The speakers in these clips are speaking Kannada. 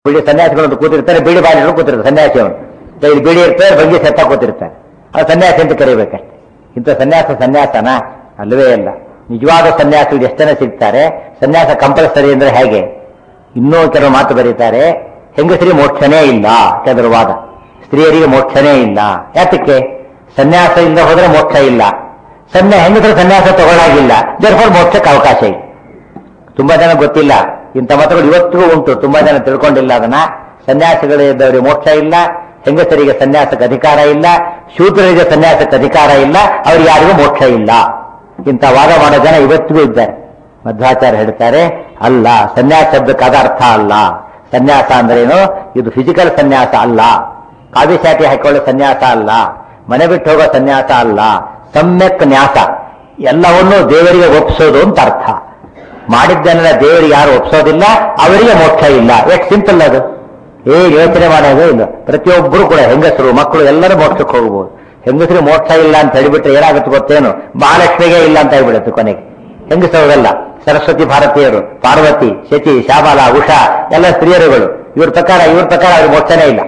ಬಿಡಿ ಸನ್ಯಾಸಿಗಳು ಕೂತಿರ್ತಾರೆ ಬಿಡಿ ಬಾಲಿಗಳು ಕೂತಿರ್ತಾರೆ ಸನ್ಯಾಸಿ ಅವನು ಇಲ್ಲಿ ಬಿಡಿ ಇರ್ತಾರೆ ಭಂಗಿ ಸೆತ್ತ ಕೂತಿರ್ತಾರೆ ಅದು ಸನ್ಯಾಸಿ ಅಂತ ಕರಿಬೇಕಷ್ಟೆ ಇಂಥ ಸನ್ಯಾಸ ಸನ್ಯಾಸನ ಅಲ್ಲವೇ ಅಲ್ಲ ನಿಜವಾದ ಸನ್ಯಾಸಿಗಳು ಎಷ್ಟು ಜನ ಸಿಗ್ತಾರೆ ಸನ್ಯಾಸ ಕಂಪಲ್ಸರಿ ಅಂದ್ರೆ ಹೇಗೆ ಇನ್ನೂ ಕೆಲವು ಮಾತು ಬರೀತಾರೆ ಹೆಂಗಸರಿ ಮೋಕ್ಷನೇ ಇಲ್ಲ ಕೆಲವರು ವಾದ ಸ್ತ್ರೀಯರಿಗೆ ಮೋಕ್ಷನೇ ಇಲ್ಲ ಯಾತಕ್ಕೆ ಸನ್ಯಾಸ ಇಲ್ಲದೆ ಹೋದ್ರೆ ಮೋಕ್ಷ ಇಲ್ಲ ಸನ್ಯಾ ಹೆಂಗಸರು ಸನ್ಯಾಸ ತಗೊಳ್ಳಾಗಿಲ್ಲ ಜರ್ಫರ್ ಮೋಕ್ಷಕ್ಕೆ ಅವಕಾಶ ಇಲ್ಲ ತುಂಬಾ ಜನ ಗೊತ್ತಿಲ್ಲ ಇಂಥ ಮತಗಳು ಇವತ್ತಿಗೂ ಉಂಟು ತುಂಬಾ ಜನ ತಿಳ್ಕೊಂಡಿಲ್ಲ ಅದನ್ನ ಸನ್ಯಾಸಿಗಳಿದ್ದವರಿಗೆ ಮೋಕ್ಷ ಇಲ್ಲ ಹೆಂಗಸರಿಗೆ ಸನ್ಯಾಸಕ್ಕೆ ಅಧಿಕಾರ ಇಲ್ಲ ಶೂದ್ರರಿಗೆ ಸನ್ಯಾಸಕ್ಕೆ ಅಧಿಕಾರ ಇಲ್ಲ ಅವ್ರಿಗೆ ಯಾರಿಗೂ ಮೋಕ್ಷ ಇಲ್ಲ ಇಂಥ ವಾದ ಮಾಡೋ ಜನ ಇವತ್ತಿಗೂ ಇದ್ದಾರೆ ಮಧ್ವಾಚಾರ್ಯ ಹೇಳ್ತಾರೆ ಅಲ್ಲ ಸನ್ಯಾಸ ಶಬ್ದಕ್ಕೆ ಅದ ಅರ್ಥ ಅಲ್ಲ ಸನ್ಯಾಸ ಅಂದ್ರೇನು ಇದು ಫಿಸಿಕಲ್ ಸನ್ಯಾಸ ಅಲ್ಲ ಕಾವಿ ಶಾಟಿ ಹಾಕೊಳ್ಳೋ ಸನ್ಯಾಸ ಅಲ್ಲ ಮನೆ ಬಿಟ್ಟು ಹೋಗೋ ಸನ್ಯಾಸ ಅಲ್ಲ ಸಮ್ಯಕ್ ನ್ಯಾಸ ಎಲ್ಲವನ್ನೂ ದೇವರಿಗೆ ಒಪ್ಪಿಸೋದು ಅಂತ ಅರ್ಥ ಮಾಡಿದ್ದನ್ನೆಲ್ಲ ದೇವರಿಗೆ ಯಾರು ಒಪ್ಸೋದಿಲ್ಲ ಅವರಿಗೆ ಮೋಕ್ಷ ಇಲ್ಲ ಎಷ್ಟು ಸಿಂಪಲ್ ಅದು ಏ ಯೋಚನೆ ಮಾಡೋದೇ ಇಲ್ಲ ಪ್ರತಿಯೊಬ್ಬರು ಕೂಡ ಹೆಂಗಸರು ಮಕ್ಕಳು ಎಲ್ಲರೂ ಮೋಕ್ಷಕ್ಕೆ ಹೋಗ್ಬೋದು ಹೆಂಗಸರು ಮೋಕ್ಷ ಇಲ್ಲ ಅಂತ ಹೇಳಿಬಿಟ್ರೆ ಏನಾಗುತ್ತೆ ಗೊತ್ತೇನು ಮಹಾಲಕ್ಷ್ಮಿಗೆ ಇಲ್ಲ ಅಂತ ಹೇಳ್ಬಿಡುತ್ತೆ ಕೊನೆಗೆ ಹೆಂಗಸರಲ್ಲ ಸರಸ್ವತಿ ಭಾರತೀಯರು ಪಾರ್ವತಿ ಶಚಿ ಶ್ಯಾಮಲ ಉಷಾ ಎಲ್ಲ ಸ್ತ್ರೀಯರುಗಳು ಇವ್ರ ಪ್ರಕಾರ ಇವ್ರ ಪ್ರಕಾರ ಅವ್ರಿಗೆ ಮೋಕ್ಷನೇ ಇಲ್ಲ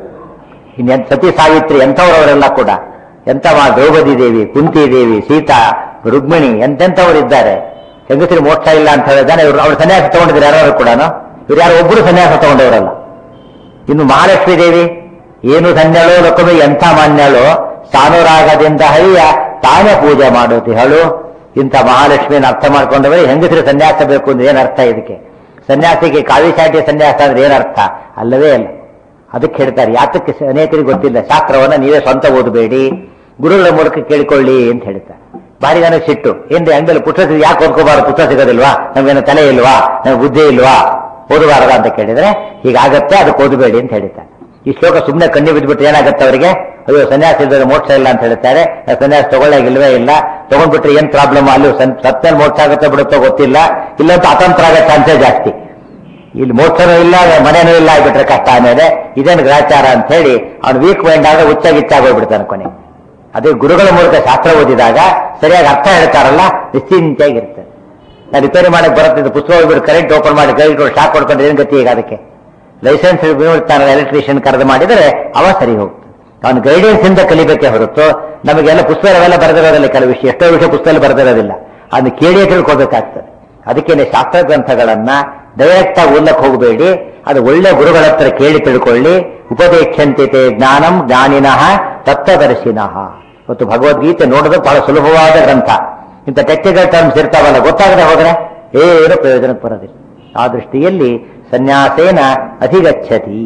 ಇನ್ನು ಸತಿ ಸಾವಿತ್ರಿ ಎಂಥವರವರೆಲ್ಲ ಕೂಡ ಎಂಥ ಮಾ ದ್ರೌಪದಿ ದೇವಿ ಕುಂತಿ ದೇವಿ ಸೀತಾ ರುಕ್ಮಿಣಿ ಎಂತೆಂಥವ್ರು ಇದ್ದಾರೆ ಹೆಂಗಸರಿ ಮೋಕ್ಷ ಇಲ್ಲ ಅಂತ ಹೇಳಿದಾನೆ ಇವರು ಅವ್ರು ಸನ್ಯಾಸ ತಗೊಂಡಿದ್ರು ಯಾರು ಕೂಡ ಇವ್ರು ಯಾರು ಒಬ್ಬರು ಸನ್ಯಾಸ ತಗೊಂಡವರಲ್ಲ ಇನ್ನು ಮಹಾಲಕ್ಷ್ಮೀ ದೇವಿ ಏನು ಧನ್ಯಳೋ ಲಕ್ಷ್ಮಿ ಎಂಥ ಮಾನ್ಯಳೋ ಸಾನುರಾಗದಿಂದ ಹರಿಯ ತಾನೇ ಪೂಜೆ ಮಾಡೋತಿ ಹೇಳು ಇಂಥ ಮಹಾಲಕ್ಷ್ಮಿಯನ್ನು ಅರ್ಥ ಮಾಡ್ಕೊಂಡವರೆ ಹೆಂಗಸರು ಸನ್ಯಾಸ ಬೇಕು ಅಂದ್ರೆ ಏನ್ ಅರ್ಥ ಇದಕ್ಕೆ ಸನ್ಯಾಸಿಗೆ ಕಾವಿಶಾಟಿ ಸನ್ಯಾಸ ಅಂದ್ರೆ ಏನರ್ಥ ಅಲ್ಲವೇ ಅಲ್ಲ ಅದಕ್ಕೆ ಹೇಳ್ತಾರೆ ಯಾತಕ್ಕೆ ಸ- ಅನೇಕರಿಗೆ ಗೊತ್ತಿಲ್ಲ ಶಾಸ್ತ್ರವನ್ನ ನೀವೇ ಸ್ವಂತ ಓದಬೇಡಿ ಗುರುಗಳ ಮೂಲಕ ಕೇಳಿಕೊಳ್ಳಿ ಅಂತ ಹೇಳ್ತಾರೆ ಬಾರಿ ನನಗೆ ಸಿಟ್ಟು ಏನ್ರಿ ಅಂಗದಲ್ಲಿ ಪುಸ್ತಕ ಸಿಗ್- ಯಾಕೆ ಓದ್ಕೋಬಾರ್ದು ಪುಸ್ತಕ ಸಿಗೋದಿಲ್ವಾ ನಮ್ಗೇನು ತಲೆ ಇಲ್ವಾ ನಮ್ಗೆ ಬುದ್ಧಿ ಇಲ್ವಾ ಓದಬಾರದ ಅಂತ ಕೇಳಿದ್ರೆ ಹೀಗಾಗತ್ತೆ ಅದಕ್ಕೆ ಓದಬೇಡಿ ಅಂತ ಹೇಳ್ತಾರೆ ಈ ಶ್ಲೋಕ ಸುಮ್ಮನೆ ಕಣ್ಣಿ ಬಿದ್ದುಬಿಟ್ಟು ಏನಾಗುತ್ತೆ ಅವರಿಗೆ ಅಯ್ಯೋ ಸನ್ಯಾಸ ಇದ್ದರೆ ಮೋಕ್ಷ ಇಲ್ಲ ಅಂತ ಹೇಳ್ತಾರೆ ಆ ಸನ್ಯಾಸ ತಗೊಳ್ಳಾಗಿಲ್ವೇ ಇಲ್ಲ ತಗೊಂಡ್ಬಿಟ್ರೆ ಏನ್ ಪ್ರಾಬ್ಲಮ್ ಅಲ್ಲಿ ಸತ್ಮೇಲೆ ಮೋಕ್ಷ ಆಗುತ್ತೆ ಬಿಡುತ್ತೋ ಗೊತ್ತಿಲ್ಲ ಇಲ್ಲಂತೂ ಅತಂತ್ರ ಆಗೋ ಚಾನ್ಸೇ ಜಾಸ್ತಿ ಇಲ್ಲಿ ಮೋಕ್ಷನೂ ಇಲ್ಲ ಮನೆನೂ ಇಲ್ಲ ಆಗ್ಬಿಟ್ರೆ ಕಷ್ಟ ಆಮೇಲೆ ಇದೇನು ಗ್ರಾಚಾರ ಅಂತ ಹೇಳಿ ಅವ್ನು ವೀಕ್ ಮೈಂಡ್ ಆಗ ಹುಚ್ಚಾಗಿಚ್ಚಾಗೋಗ್ಬಿಡ್ತಾನೆ ಕೊನೆ ಅದೇ ಗುರುಗಳ ಮೂಲಕ ಶಾಸ್ತ್ರ ಓದಿದಾಗ ಸರಿಯಾಗಿ ಅರ್ಥ ಹೇಳ್ತಾರಲ್ಲ ನಿಶ್ಚಿಂತೆಯಾಗಿರ್ತದೆ ನಾನು ರಿಪೇರಿ ಮಾಡಕ್ಕೆ ಬರುತ್ತೆ ಪುಸ್ತಕ ಹೋಗ್ಬಿಟ್ಟು ಕರೆಂಟ್ ಓಪನ್ ಮಾಡಿ ಕೈ ಶಾಕ್ ಕೊಡ್ಕೊಂಡ್ರೆ ಏನ್ ಗತಿ ಈಗ ಅದಕ್ಕೆ ಲೈಸೆನ್ಸ್ ತಾನ ಎಲೆಕ್ಟ್ರಿಷಿಯನ್ ಕರೆದು ಮಾಡಿದರೆ ಅವ ಸರಿ ಹೋಗ್ತದೆ ಅವನು ಗೈಡೆನ್ಸ್ ಇಂದ ಕಲಿಬೇಕೇ ಹೊರತು ನಮಗೆಲ್ಲ ಪುಸ್ತಕವೆಲ್ಲ ಬರೆದಿರೋದಿಲ್ಲ ಕೆಲವು ವಿಷಯ ಎಷ್ಟೋ ವಿಷಯ ಪುಸ್ತಕದಲ್ಲಿ ಬರೆದಿರೋದಿಲ್ಲ ಅದನ್ನು ಕೇಳಿಯೇ ತಿಳ್ಕೊಬೇಕಾಗ್ತದೆ ಅದಕ್ಕೇನೆ ಶಾಸ್ತ್ರ ಗ್ರಂಥಗಳನ್ನ ಡೈರೆಕ್ಟ್ ಆಗಿ ಓದಕ್ಕೆ ಹೋಗಬೇಡಿ ಅದು ಒಳ್ಳೆ ಗುರುಗಳ ಹತ್ರ ಕೇಳಿ ತಿಳ್ಕೊಳ್ಳಿ ಉಪದೇಕ್ಷಂತಿತೆ ಜ್ಞಾನಂ ಜ್ಞಾನಿನಃ ತತ್ವದರ್ಶಿನಃ ಮತ್ತು ಭಗವದ್ಗೀತೆ ನೋಡೋದು ಬಹಳ ಸುಲಭವಾದ ಗ್ರಂಥ ಇಂಥ ಟೆಕ್ನಿಕಲ್ ಟರ್ಮ್ಸ್ ಇರ್ತಾವಲ್ಲ ಗೊತ್ತಾಗದೆ ಹೋದ್ರೆ ಏನು ಪ್ರಯೋಜನಕ್ಕೆ ಬರೋದಿಲ್ಲ ಆ ದೃಷ್ಟಿಯಲ್ಲಿ ಸನ್ಯಾಸೇನ ಅಧಿಗಚ್ಚತಿ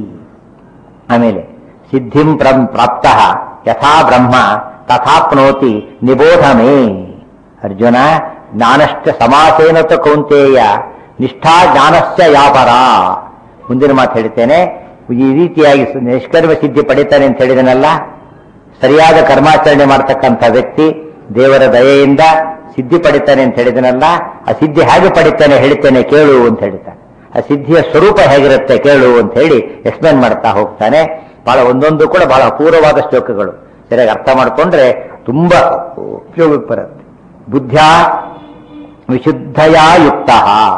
ಆಮೇಲೆ ಸಿದ್ಧಿಂ ಪ್ರಂ ಪ್ರಾಪ್ತ ಯಥಾ ಬ್ರಹ್ಮ ತಥಾಪ್ನೋತಿ ನಿಬೋಧ ಮೇ ಅರ್ಜುನ ಜ್ಞಾನಶ್ಚ ಸಮಾಸೇನತ ಕೌಂತೇಯ ನಿಷ್ಠಾ ಜ್ಞಾನಶ್ಚ ಯಾಪರ ಮುಂದಿನ ಮಾತು ಹೇಳ್ತೇನೆ ಈ ರೀತಿಯಾಗಿ ಸ- ನಿಷ್ಕರ್ಮ ಸಿದ್ಧಿ ಪಡಿತಾನೆ ಅಂತ ಹೇಳಿದನಲ್ಲ ಸರಿಯಾದ ಕರ್ಮಾಚರಣೆ ಮಾಡ್ತಕ್ಕಂಥ ವ್ಯಕ್ತಿ ದೇವರ ದಯೆಯಿಂದ ಸಿದ್ಧಿ ಪಡಿತಾನೆ ಅಂತ ಹೇಳಿದನಲ್ಲ ಆ ಸಿದ್ಧಿ ಹೇಗೆ ಪಡಿತಾನೆ ಹೇಳ್ತೇನೆ ಕೇಳು ಅಂತ ಹೇಳ್ತಾನೆ ಆ ಸಿದ್ಧಿಯ ಸ್ವರೂಪ ಹೇಗಿರುತ್ತೆ ಕೇಳು ಅಂತ ಹೇಳಿ ಎಕ್ಸ್ಪ್ಲೇನ್ ಮಾಡ್ತಾ ಹೋಗ್ತಾನೆ ಬಹಳ ಒಂದೊಂದು ಕೂಡ ಬಹಳ ಅಪೂರ್ವವಾದ ಶ್ಲೋಕಗಳು ಸರಿಯಾಗಿ ಅರ್ಥ ಮಾಡಿಕೊಂಡ್ರೆ ತುಂಬಾ ಉಪಯೋಗಕ್ಕೆ ಬರುತ್ತೆ ಬುದ್ಧ್ಯ ವಿಶುದ್ಧಯ ಯುಕ್ತ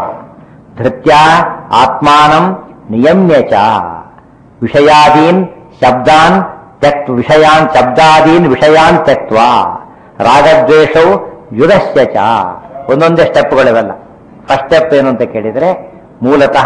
ಧೃತ್ಯ ಆತ್ಮಾನಂ ನಿಯಮ್ಯ ಚ ವಿಷಯಾದೀನ್ ಶಬ್ದಾನ್ ತ್ಯಕ್ತ ವಿಷಯಾನ್ ಶಬ್ದಾದೀನ್ ವಿಷಯಾನ್ ತ್ಯಕ್ವ ರಾಗದ್ವೇಷವು ಯುಧಸ್ಯ ಚ ಒಂದೊಂದೇ ಸ್ಟೆಪ್ಗಳಿವೆಲ್ಲ ಫಸ್ಟ್ ಸ್ಟೆಪ್ ಏನು ಅಂತ ಕೇಳಿದ್ರೆ ಮೂಲತಃ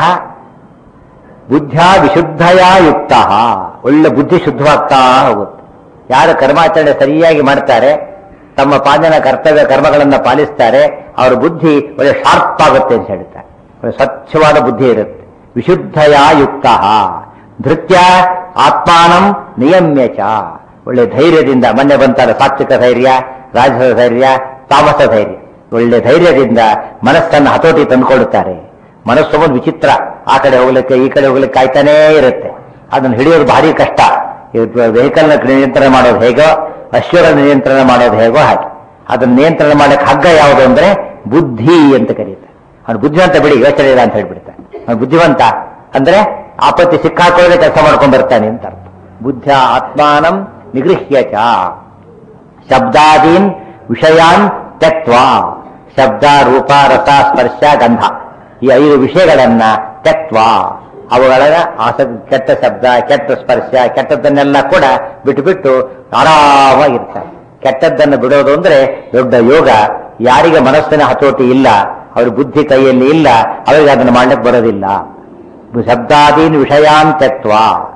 ಬುದ್ಧ ವಿಶುದ್ಧಯ ಯುಕ್ತ ಒಳ್ಳೆ ಬುದ್ಧಿ ಶುದ್ಧವಾಗ್ತಾ ಹೋಗುತ್ತೆ ಯಾರು ಕರ್ಮಾಚರಣೆ ಸರಿಯಾಗಿ ಮಾಡ್ತಾರೆ ತಮ್ಮ ಪಾಲನ ಕರ್ತವ್ಯ ಕರ್ಮಗಳನ್ನ ಪಾಲಿಸ್ತಾರೆ ಅವರ ಬುದ್ಧಿ ಒಳ್ಳೆ ಶಾರ್ಪ್ ಆಗುತ್ತೆ ಅಂತ ಹೇಳ್ತಾರೆ ಒಳ್ಳೆ ಸ್ವಚ್ಛವಾದ ಬುದ್ಧಿ ಇರುತ್ತೆ ವಿಶುದ್ಧಯ ಯುಕ್ತ ಧೃತ್ಯ ಆತ್ಮಾನಂ ನಿಯಮ್ಯ ಚ ಒಳ್ಳೆ ಧೈರ್ಯದಿಂದ ಮೊನ್ನೆ ಬಂತಾರೆ ಸಾತ್ವಿಕ ಧೈರ್ಯ ರಾಜಸ ಧೈರ್ಯ ತಾಮಸ ಧೈರ್ಯ ಒಳ್ಳೆ ಧೈರ್ಯದಿಂದ ಮನಸ್ಸನ್ನು ಹತೋಟಿ ತಂದುಕೊಳ್ಳುತ್ತಾರೆ ಮನಸ್ಸು ಒಂದು ವಿಚಿತ್ರ ಆ ಕಡೆ ಹೋಗ್ಲಿಕ್ಕೆ ಈ ಕಡೆ ಹೋಗ್ಲಿಕ್ಕೆ ಕಾಯ್ತಾನೇ ಇರುತ್ತೆ ಅದನ್ನು ಹಿಡಿಯೋದು ಭಾರಿ ಕಷ್ಟ ವೆಹಿಕಲ್ ನ ನಿಯಂತ್ರಣ ಮಾಡೋದು ಹೇಗೋ ಅಶ್ವರ ನಿಯಂತ್ರಣ ಮಾಡೋದು ಹೇಗೋ ಹಾಗೆ ಅದನ್ನ ನಿಯಂತ್ರಣ ಮಾಡಕ್ಕೆ ಹಗ್ಗ ಯಾವುದು ಅಂದ್ರೆ ಬುದ್ಧಿ ಅಂತ ಕರೀತಾರೆ ಅವನು ಬುದ್ಧಿವಂತ ಬಿಡಿ ಯೋಚನೆ ಇಲ್ಲ ಅಂತ ಹೇಳ್ಬಿಡ್ತಾನೆ ಅವನು ಬುದ್ಧಿವಂತ ಅಂದ್ರೆ ಆಪತ್ತಿ ಸಿಕ್ಕಾಕೊಳ್ಳದೆ ಕೆಲಸ ಮಾಡ್ಕೊಂಡ್ ಬರ್ತಾನೆ ಅಂತ ಅರ್ಥ ಬುದ್ಧ ಆತ್ಮಾನಂ ನಿಗೃಹ್ಯ ಚ ಶಬ್ದಾದೀನ್ ವಿಷಯಾನ್ ತ್ಯಕ್ವ ಶಬ್ದ ರೂಪ ರಸ ಸ್ಪರ್ಶ ಗಂಧ ಈ ಐದು ವಿಷಯಗಳನ್ನ ತ್ಯಕ್ವ ಅವುಗಳ ಆಸ ಕೆಟ್ಟ ಶಬ್ದ ಕೆಟ್ಟ ಸ್ಪರ್ಶ ಕೆಟ್ಟದ್ದನ್ನೆಲ್ಲ ಕೂಡ ಬಿಟ್ಟು ಬಿಟ್ಟು ಆರಾಮಾಗಿರ್ತಾರೆ ಕೆಟ್ಟದ್ದನ್ನು ಬಿಡೋದು ಅಂದ್ರೆ ದೊಡ್ಡ ಯೋಗ ಯಾರಿಗೆ ಮನಸ್ಸಿನ ಹತೋಟಿ ಇಲ್ಲ ಅವ್ರ ಬುದ್ಧಿ ಕೈಯಲ್ಲಿ ಇಲ್ಲ ಅವರಿಗೆ ಅದನ್ನು ಮಾಡ್ಲಿಕ್ಕೆ ಬರೋದಿಲ್ಲ ಶಬ್ದಾದೀನ್ ವಿಷಯಾನ್ ತ್ಯಕ್ವ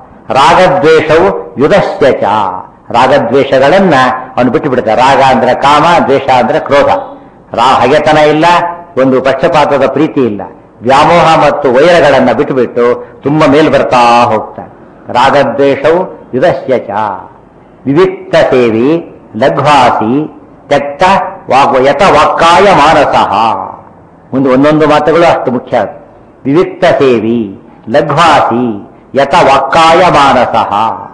ರಾಗದ್ವೇಷವು ಯುಧಸ್ಯ ಚ ರಾಗದ್ವೇಷಗಳನ್ನ ಅವನು ಬಿಟ್ಟು ಬಿಡ್ತಾನೆ ರಾಗ ಅಂದ್ರೆ ಕಾಮ ದ್ವೇಷ ಅಂದ್ರೆ ಕ್ರೋಧ ರಾ ಹಗೆತನ ಇಲ್ಲ ಒಂದು ಪಕ್ಷಪಾತದ ಪ್ರೀತಿ ಇಲ್ಲ ವ್ಯಾಮೋಹ ಮತ್ತು ವೈರಗಳನ್ನ ಬಿಟ್ಟುಬಿಟ್ಟು ತುಂಬ ಮೇಲ್ ಬರ್ತಾ ಹೋಗ್ತಾನೆ ರಾಗದ್ವೇಷವು ಯುಧಸ್ಯ ಚ ವಿವಿಕ್ತ ಸೇವಿ ಲಘ್ವಾಸಿ ತ್ಯಕ್ತ ವಾಗ್ ಯತ ವಾಕ್ಕಾಯ ಮಾನಸಃ ಮುಂದೆ ಒಂದೊಂದು ಮಾತುಗಳು ಅಷ್ಟು ಮುಖ್ಯ ವಿವಿಕ್ತ ಸೇವಿ ಲಘ್ವಾಸಿ ಯತ ವಾಕ್ಕಾಯ ಮಾನಸಃ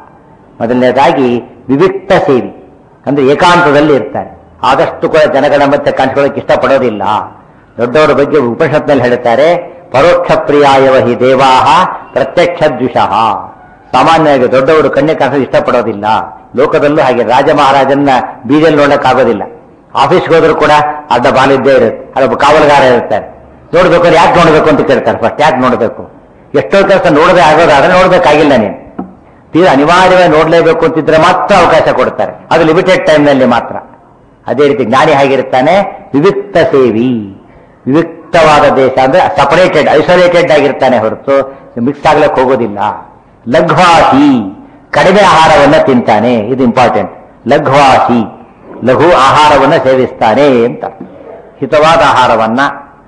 ಮೊದಲನೇದಾಗಿ ವಿವಿಕ್ತ ಸೇವಿ ಅಂದ್ರೆ ಏಕಾಂತದಲ್ಲಿ ಇರ್ತಾರೆ ಆದಷ್ಟು ಕೂಡ ಜನಗಳ ಮಧ್ಯೆ ಕಾಣಿಸ್ಕೊಳ್ಳೋಕೆ ಇಷ್ಟಪಡೋದಿಲ್ಲ ದೊಡ್ಡವರ ಬಗ್ಗೆ ಉಪನಿಷತ್ನಲ್ಲಿ ಹೇಳ್ತಾರೆ ಪರೋಕ್ಷ ಪ್ರಿಯಾಯವ ಹಿ ದೇವಾಹ ಪ್ರತ್ಯಕ್ಷ ದ್ವಿಷಃ ಸಾಮಾನ್ಯವಾಗಿ ದೊಡ್ಡವರು ಕಣ್ಣೆ ಕಾಣಿಸಲು ಇಷ್ಟಪಡೋದಿಲ್ಲ ಲೋಕದಲ್ಲೂ ಹಾಗೆ ರಾಜ ಮಹಾರಾಜನ್ನ ಬೀದಿಯಲ್ಲಿ ನೋಡಕ್ಕಾಗೋದಿಲ್ಲ ಆಫೀಸ್ಗೆ ಹೋದ್ರು ಕೂಡ ಅರ್ಧ ಬಾಲಿದ್ದೇ ಇರುತ್ತೆ ಅಲ್ಲೊಬ್ಬ ಕಾವಲುಗಾರ ಇರ್ತಾರೆ ನೋಡ್ಬೇಕು ಅಂದ್ರೆ ಯಾಕೆ ನೋಡ್ಬೇಕು ಅಂತ ಕೇಳ್ತಾರೆ ಫಸ್ಟ್ ಯಾಕೆ ನೋಡ್ಬೇಕು ಎಷ್ಟೋ ಕೆಲಸ ನೋಡದೆ ಆಗೋದಾದ್ರೆ ನೋಡ್ಬೇಕಾಗಿಲ್ಲ ನೀನು ತೀರಾ ಅನಿವಾರ್ಯವಾಗಿ ನೋಡ್ಲೇಬೇಕು ಅಂತಿದ್ರೆ ಮಾತ್ರ ಅವಕಾಶ ಕೊಡ್ತಾರೆ ಅದು ಲಿಮಿಟೆಡ್ ಟೈಮ್ನಲ್ಲಿ ಮಾತ್ರ ಅದೇ ರೀತಿ ಜ್ಞಾನಿ ಹೇಗಿರ್ತಾನೆ ವಿವಿಕ್ತ ಸೇವಿ ವಿವಿಕ್ತವಾದ ದೇಶ ಅಂದ್ರೆ ಸಪರೇಟೆಡ್ ಐಸೋಲೇಟೆಡ್ ಆಗಿರ್ತಾನೆ ಹೊರತು ಮಿಕ್ಸ್ ಆಗ್ಲಿಕ್ಕೆ ಹೋಗೋದಿಲ್ಲ ಲಘ್ವಾಸಿ ಕಡಿಮೆ ಆಹಾರವನ್ನ ತಿಂತಾನೆ ಇದು ಇಂಪಾರ್ಟೆಂಟ್ ಲಘ್ವಾಸಿ ಲಘು ಆಹಾರವನ್ನ ಸೇವಿಸ್ತಾನೆ ಅಂತ ಹಿತವಾದ ಆಹಾರವನ್ನ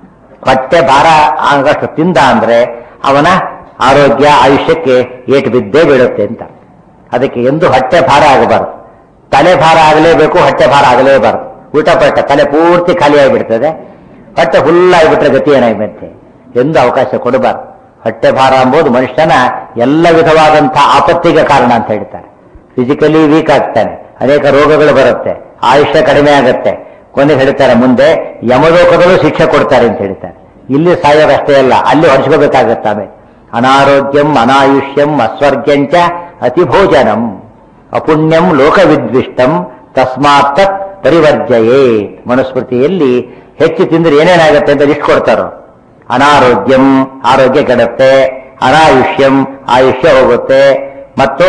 ಹೊಟ್ಟೆ ಭಾರ ಆಗಷ್ಟು ತಿಂದ ಅಂದ್ರೆ ಅವನ ಆರೋಗ್ಯ ಆಯುಷ್ಯಕ್ಕೆ ಏಟು ಬಿದ್ದೇ ಬೀಳುತ್ತೆ ಅಂತ ಅದಕ್ಕೆ ಎಂದು ಹೊಟ್ಟೆ ಭಾರ ಆಗಬಾರದು ತಲೆ ಭಾರ ಆಗಲೇಬೇಕು ಹೊಟ್ಟೆ ಭಾರ ಆಗಲೇಬಾರದು ಊಟ ಪಟ್ಟ ತಲೆ ಪೂರ್ತಿ ಖಾಲಿ ಆಗಿಬಿಡ್ತದೆ ಹೊಟ್ಟೆ ಫುಲ್ ಆಗಿಬಿಟ್ರೆ ಗತಿ ಏನಾಗಿರುತ್ತೆ ಎಂದು ಅವಕಾಶ ಕೊಡಬಾರದು ಹೊಟ್ಟೆ ಭಾರ ಎಂಬುದು ಮನುಷ್ಯನ ಎಲ್ಲ ವಿಧವಾದಂತಹ ಆಪತ್ತಿಗೆ ಕಾರಣ ಅಂತ ಹೇಳ್ತಾರೆ ಫಿಸಿಕಲಿ ವೀಕ್ ಆಗ್ತಾನೆ ಅನೇಕ ರೋಗಗಳು ಬರುತ್ತೆ ಆಯುಷ್ಯ ಕಡಿಮೆ ಆಗುತ್ತೆ ಕೊನೆ ಹೇಳ್ತಾರೆ ಮುಂದೆ ಯಮಲೋಕದಲ್ಲೂ ಶಿಕ್ಷೆ ಕೊಡ್ತಾರೆ ಅಂತ ಹೇಳ್ತಾರೆ ಇಲ್ಲಿ ಸಾಯೋದಷ್ಟೇ ಅಲ್ಲ ಅಲ್ಲಿ ಹೊರಿಸ್ಕೋಬೇಕಾಗತ್ತೆ ಆಮೇಲೆ ಅನಾರೋಗ್ಯಂ ಅನಾಯುಷ್ಯಂ ಅಸ್ವರ್ಗ್ಯಂಚ ಅತಿಭೋಜನಂ ಅಪುಣ್ಯಂ ಲೋಕವಿದ್ವಿಷ್ಟಂ ತಸ್ಮಾತ್ ತತ್ ಪರಿವರ್ಜಯೇ ಮನುಸ್ಮೃತಿಯಲ್ಲಿ ಹೆಚ್ಚು ತಿಂದ್ರೆ ಏನೇನಾಗುತ್ತೆ ಅಂತ ಲಿಸ್ಟ್ ಕೊಡ್ತಾರೋ ಅನಾರೋಗ್ಯಂ ಆರೋಗ್ಯ ಕೆಡುತ್ತೆ ಅನಾಯುಷ್ಯಂ ಆಯುಷ್ಯ ಹೋಗುತ್ತೆ ಮತ್ತು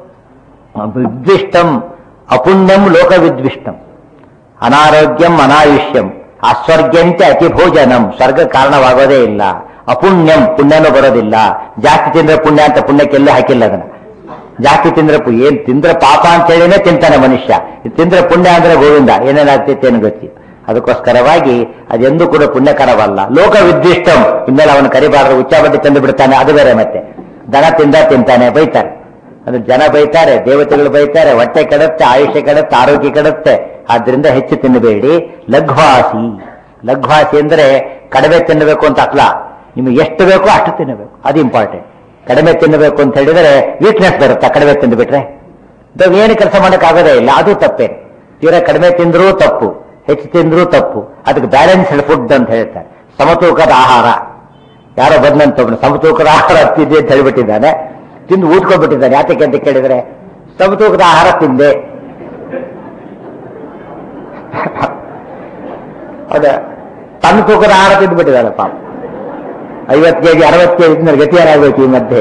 ವಿದ್ವಿಷ್ಟಂ ಅಪುಣ್ಯಂ ಲೋಕವಿದ್ವಿಷ್ಟಂ ಅನಾರೋಗ್ಯಂ ಅನಾಯುಷ್ಯಂ ಅಸ್ವರ್ಗ್ಯಂತೆ ಅತಿಭೋಜನಂ ಸ್ವರ್ಗ ಕಾರಣವಾಗೋದೇ ಇಲ್ಲ ಅಪುಣ್ಯಂ ಪುಣ್ಯನೂ ಬರೋದಿಲ್ಲ ಜಾಸ್ತಿ ತಿಂದ್ರೆ ಪುಣ್ಯ ಅಂತ ಪುಣ್ಯಕ್ಕೆಲ್ಲೇ ಹಾಕಿಲ್ಲ ಅದನ್ನ ಜಾಸ್ತಿ ತಿಂದ್ರೆ ಪು- ಏನ್ ತಿಂದ್ರೆ ಪಾಪ ಅಂತ ಹೇಳಿನೇ ತಿಂತಾನೆ ಮನುಷ್ಯ ಇದ್ ತಿಂದ್ರೆ ಪುಣ್ಯ ಅಂದ್ರೆ ಗೋವಿಂದ ಏನೇನಾಗ್ತೈತೆ ಏನು ಗೊತ್ತಿ ಅದಕ್ಕೋಸ್ಕರವಾಗಿ ಅದೆಂದೂ ಕೂಡ ಪುಣ್ಯಕರವಲ್ಲ ಲೋಕ ವಿದ್ವಿಷ್ಟಂ ಇನ್ಮೇಲೆ ಅವನು ಕರಿಬಾರದು ಉಚ್ಚಾಬಡ್ಡಿ ತಂದು ಬಿಡ್ತಾನೆ ಅದು ಬೇರೆ ಮತ್ತೆ ದನ ತಿಂದ ತಿಂತಾನೆ ಬೈತಾರೆ ಅದು ಜನ ಬೈತಾರೆ ದೇವತೆಗಳು ಬೈತಾರೆ ಹೊಟ್ಟೆ ಕೆಡುತ್ತೆ ಆಯುಷ್ಯ ಕೆಡುತ್ತೆ ಆರೋಗ್ಯ ಕೆಡುತ್ತೆ ಆದ್ರಿಂದ ಹೆಚ್ಚು ತಿನ್ನಬೇಡಿ ಲಘ್ವಾಸಿ ಲಘ್ವಾಸಿ ಅಂದ್ರೆ ಕಡಿಮೆ ತಿನ್ನಬೇಕು ಅಂತ ಅಲ್ಲ ನಿಮಗೆ ಎಷ್ಟು ಬೇಕೋ ಅಷ್ಟು ತಿನ್ನಬೇಕು ಅದು ಇಂಪಾರ್ಟೆಂಟ್ ಕಡಿಮೆ ತಿನ್ನಬೇಕು ಅಂತ ಹೇಳಿದರೆ ವೀಕ್ನೆಸ್ ಬರುತ್ತಾ ಕಡಿಮೆ ತಿಂದುಬಿಟ್ರೆ ಇದು ಏನು ಕೆಲಸ ಮಾಡೋಕ್ಕಾಗೋದೇ ಇಲ್ಲ ಅದು ತಪ್ಪೇ ತೀರಾ ಕಡಿಮೆ ತಿಂದ್ರೂ ತಪ್ಪು ಹೆಚ್ಚು ತಿಂದ್ರೂ ತಪ್ಪು ಅದಕ್ಕೆ ಬ್ಯಾಲೆನ್ಸ್ಡ್ ಫುಡ್ ಅಂತ ಹೇಳ್ತಾರೆ ಸಮತೂಕದ ಆಹಾರ ಯಾರೋ ಬಂದಂತ ಒಬ್ಬನು ಸಮತೂಕದ ಆಹಾರ ತಿಂದೆ ಅಂತ ಹೇಳ್ಬಿಟ್ಟಿದ್ದಾನೆ ತಿಂದು ಊದ್ಕೊಂಡ್ಬಿಟ್ಟಿದ್ದಾನೆ ಯಾತಕ್ಕೆ ಅಂತ ಕೇಳಿದ್ರೆ ಸಮತೂಕದ ಆಹಾರ ತಿಂದೆ ಹೌದ ತನ್ನ ತೂಕದ ಆಹಾರ ತಿಂದ್ಬಿಟ್ಟಿದ್ದಾನೆ ಪಾಪ ಐವತ್ತು ಕೆಜಿ ಅರವತ್ತು ಕೆಜಿ ತಿಂದ್ರೆ ಗತಿ ಏನಾಗಬೇಕು ಈ ಮಧ್ಯೆ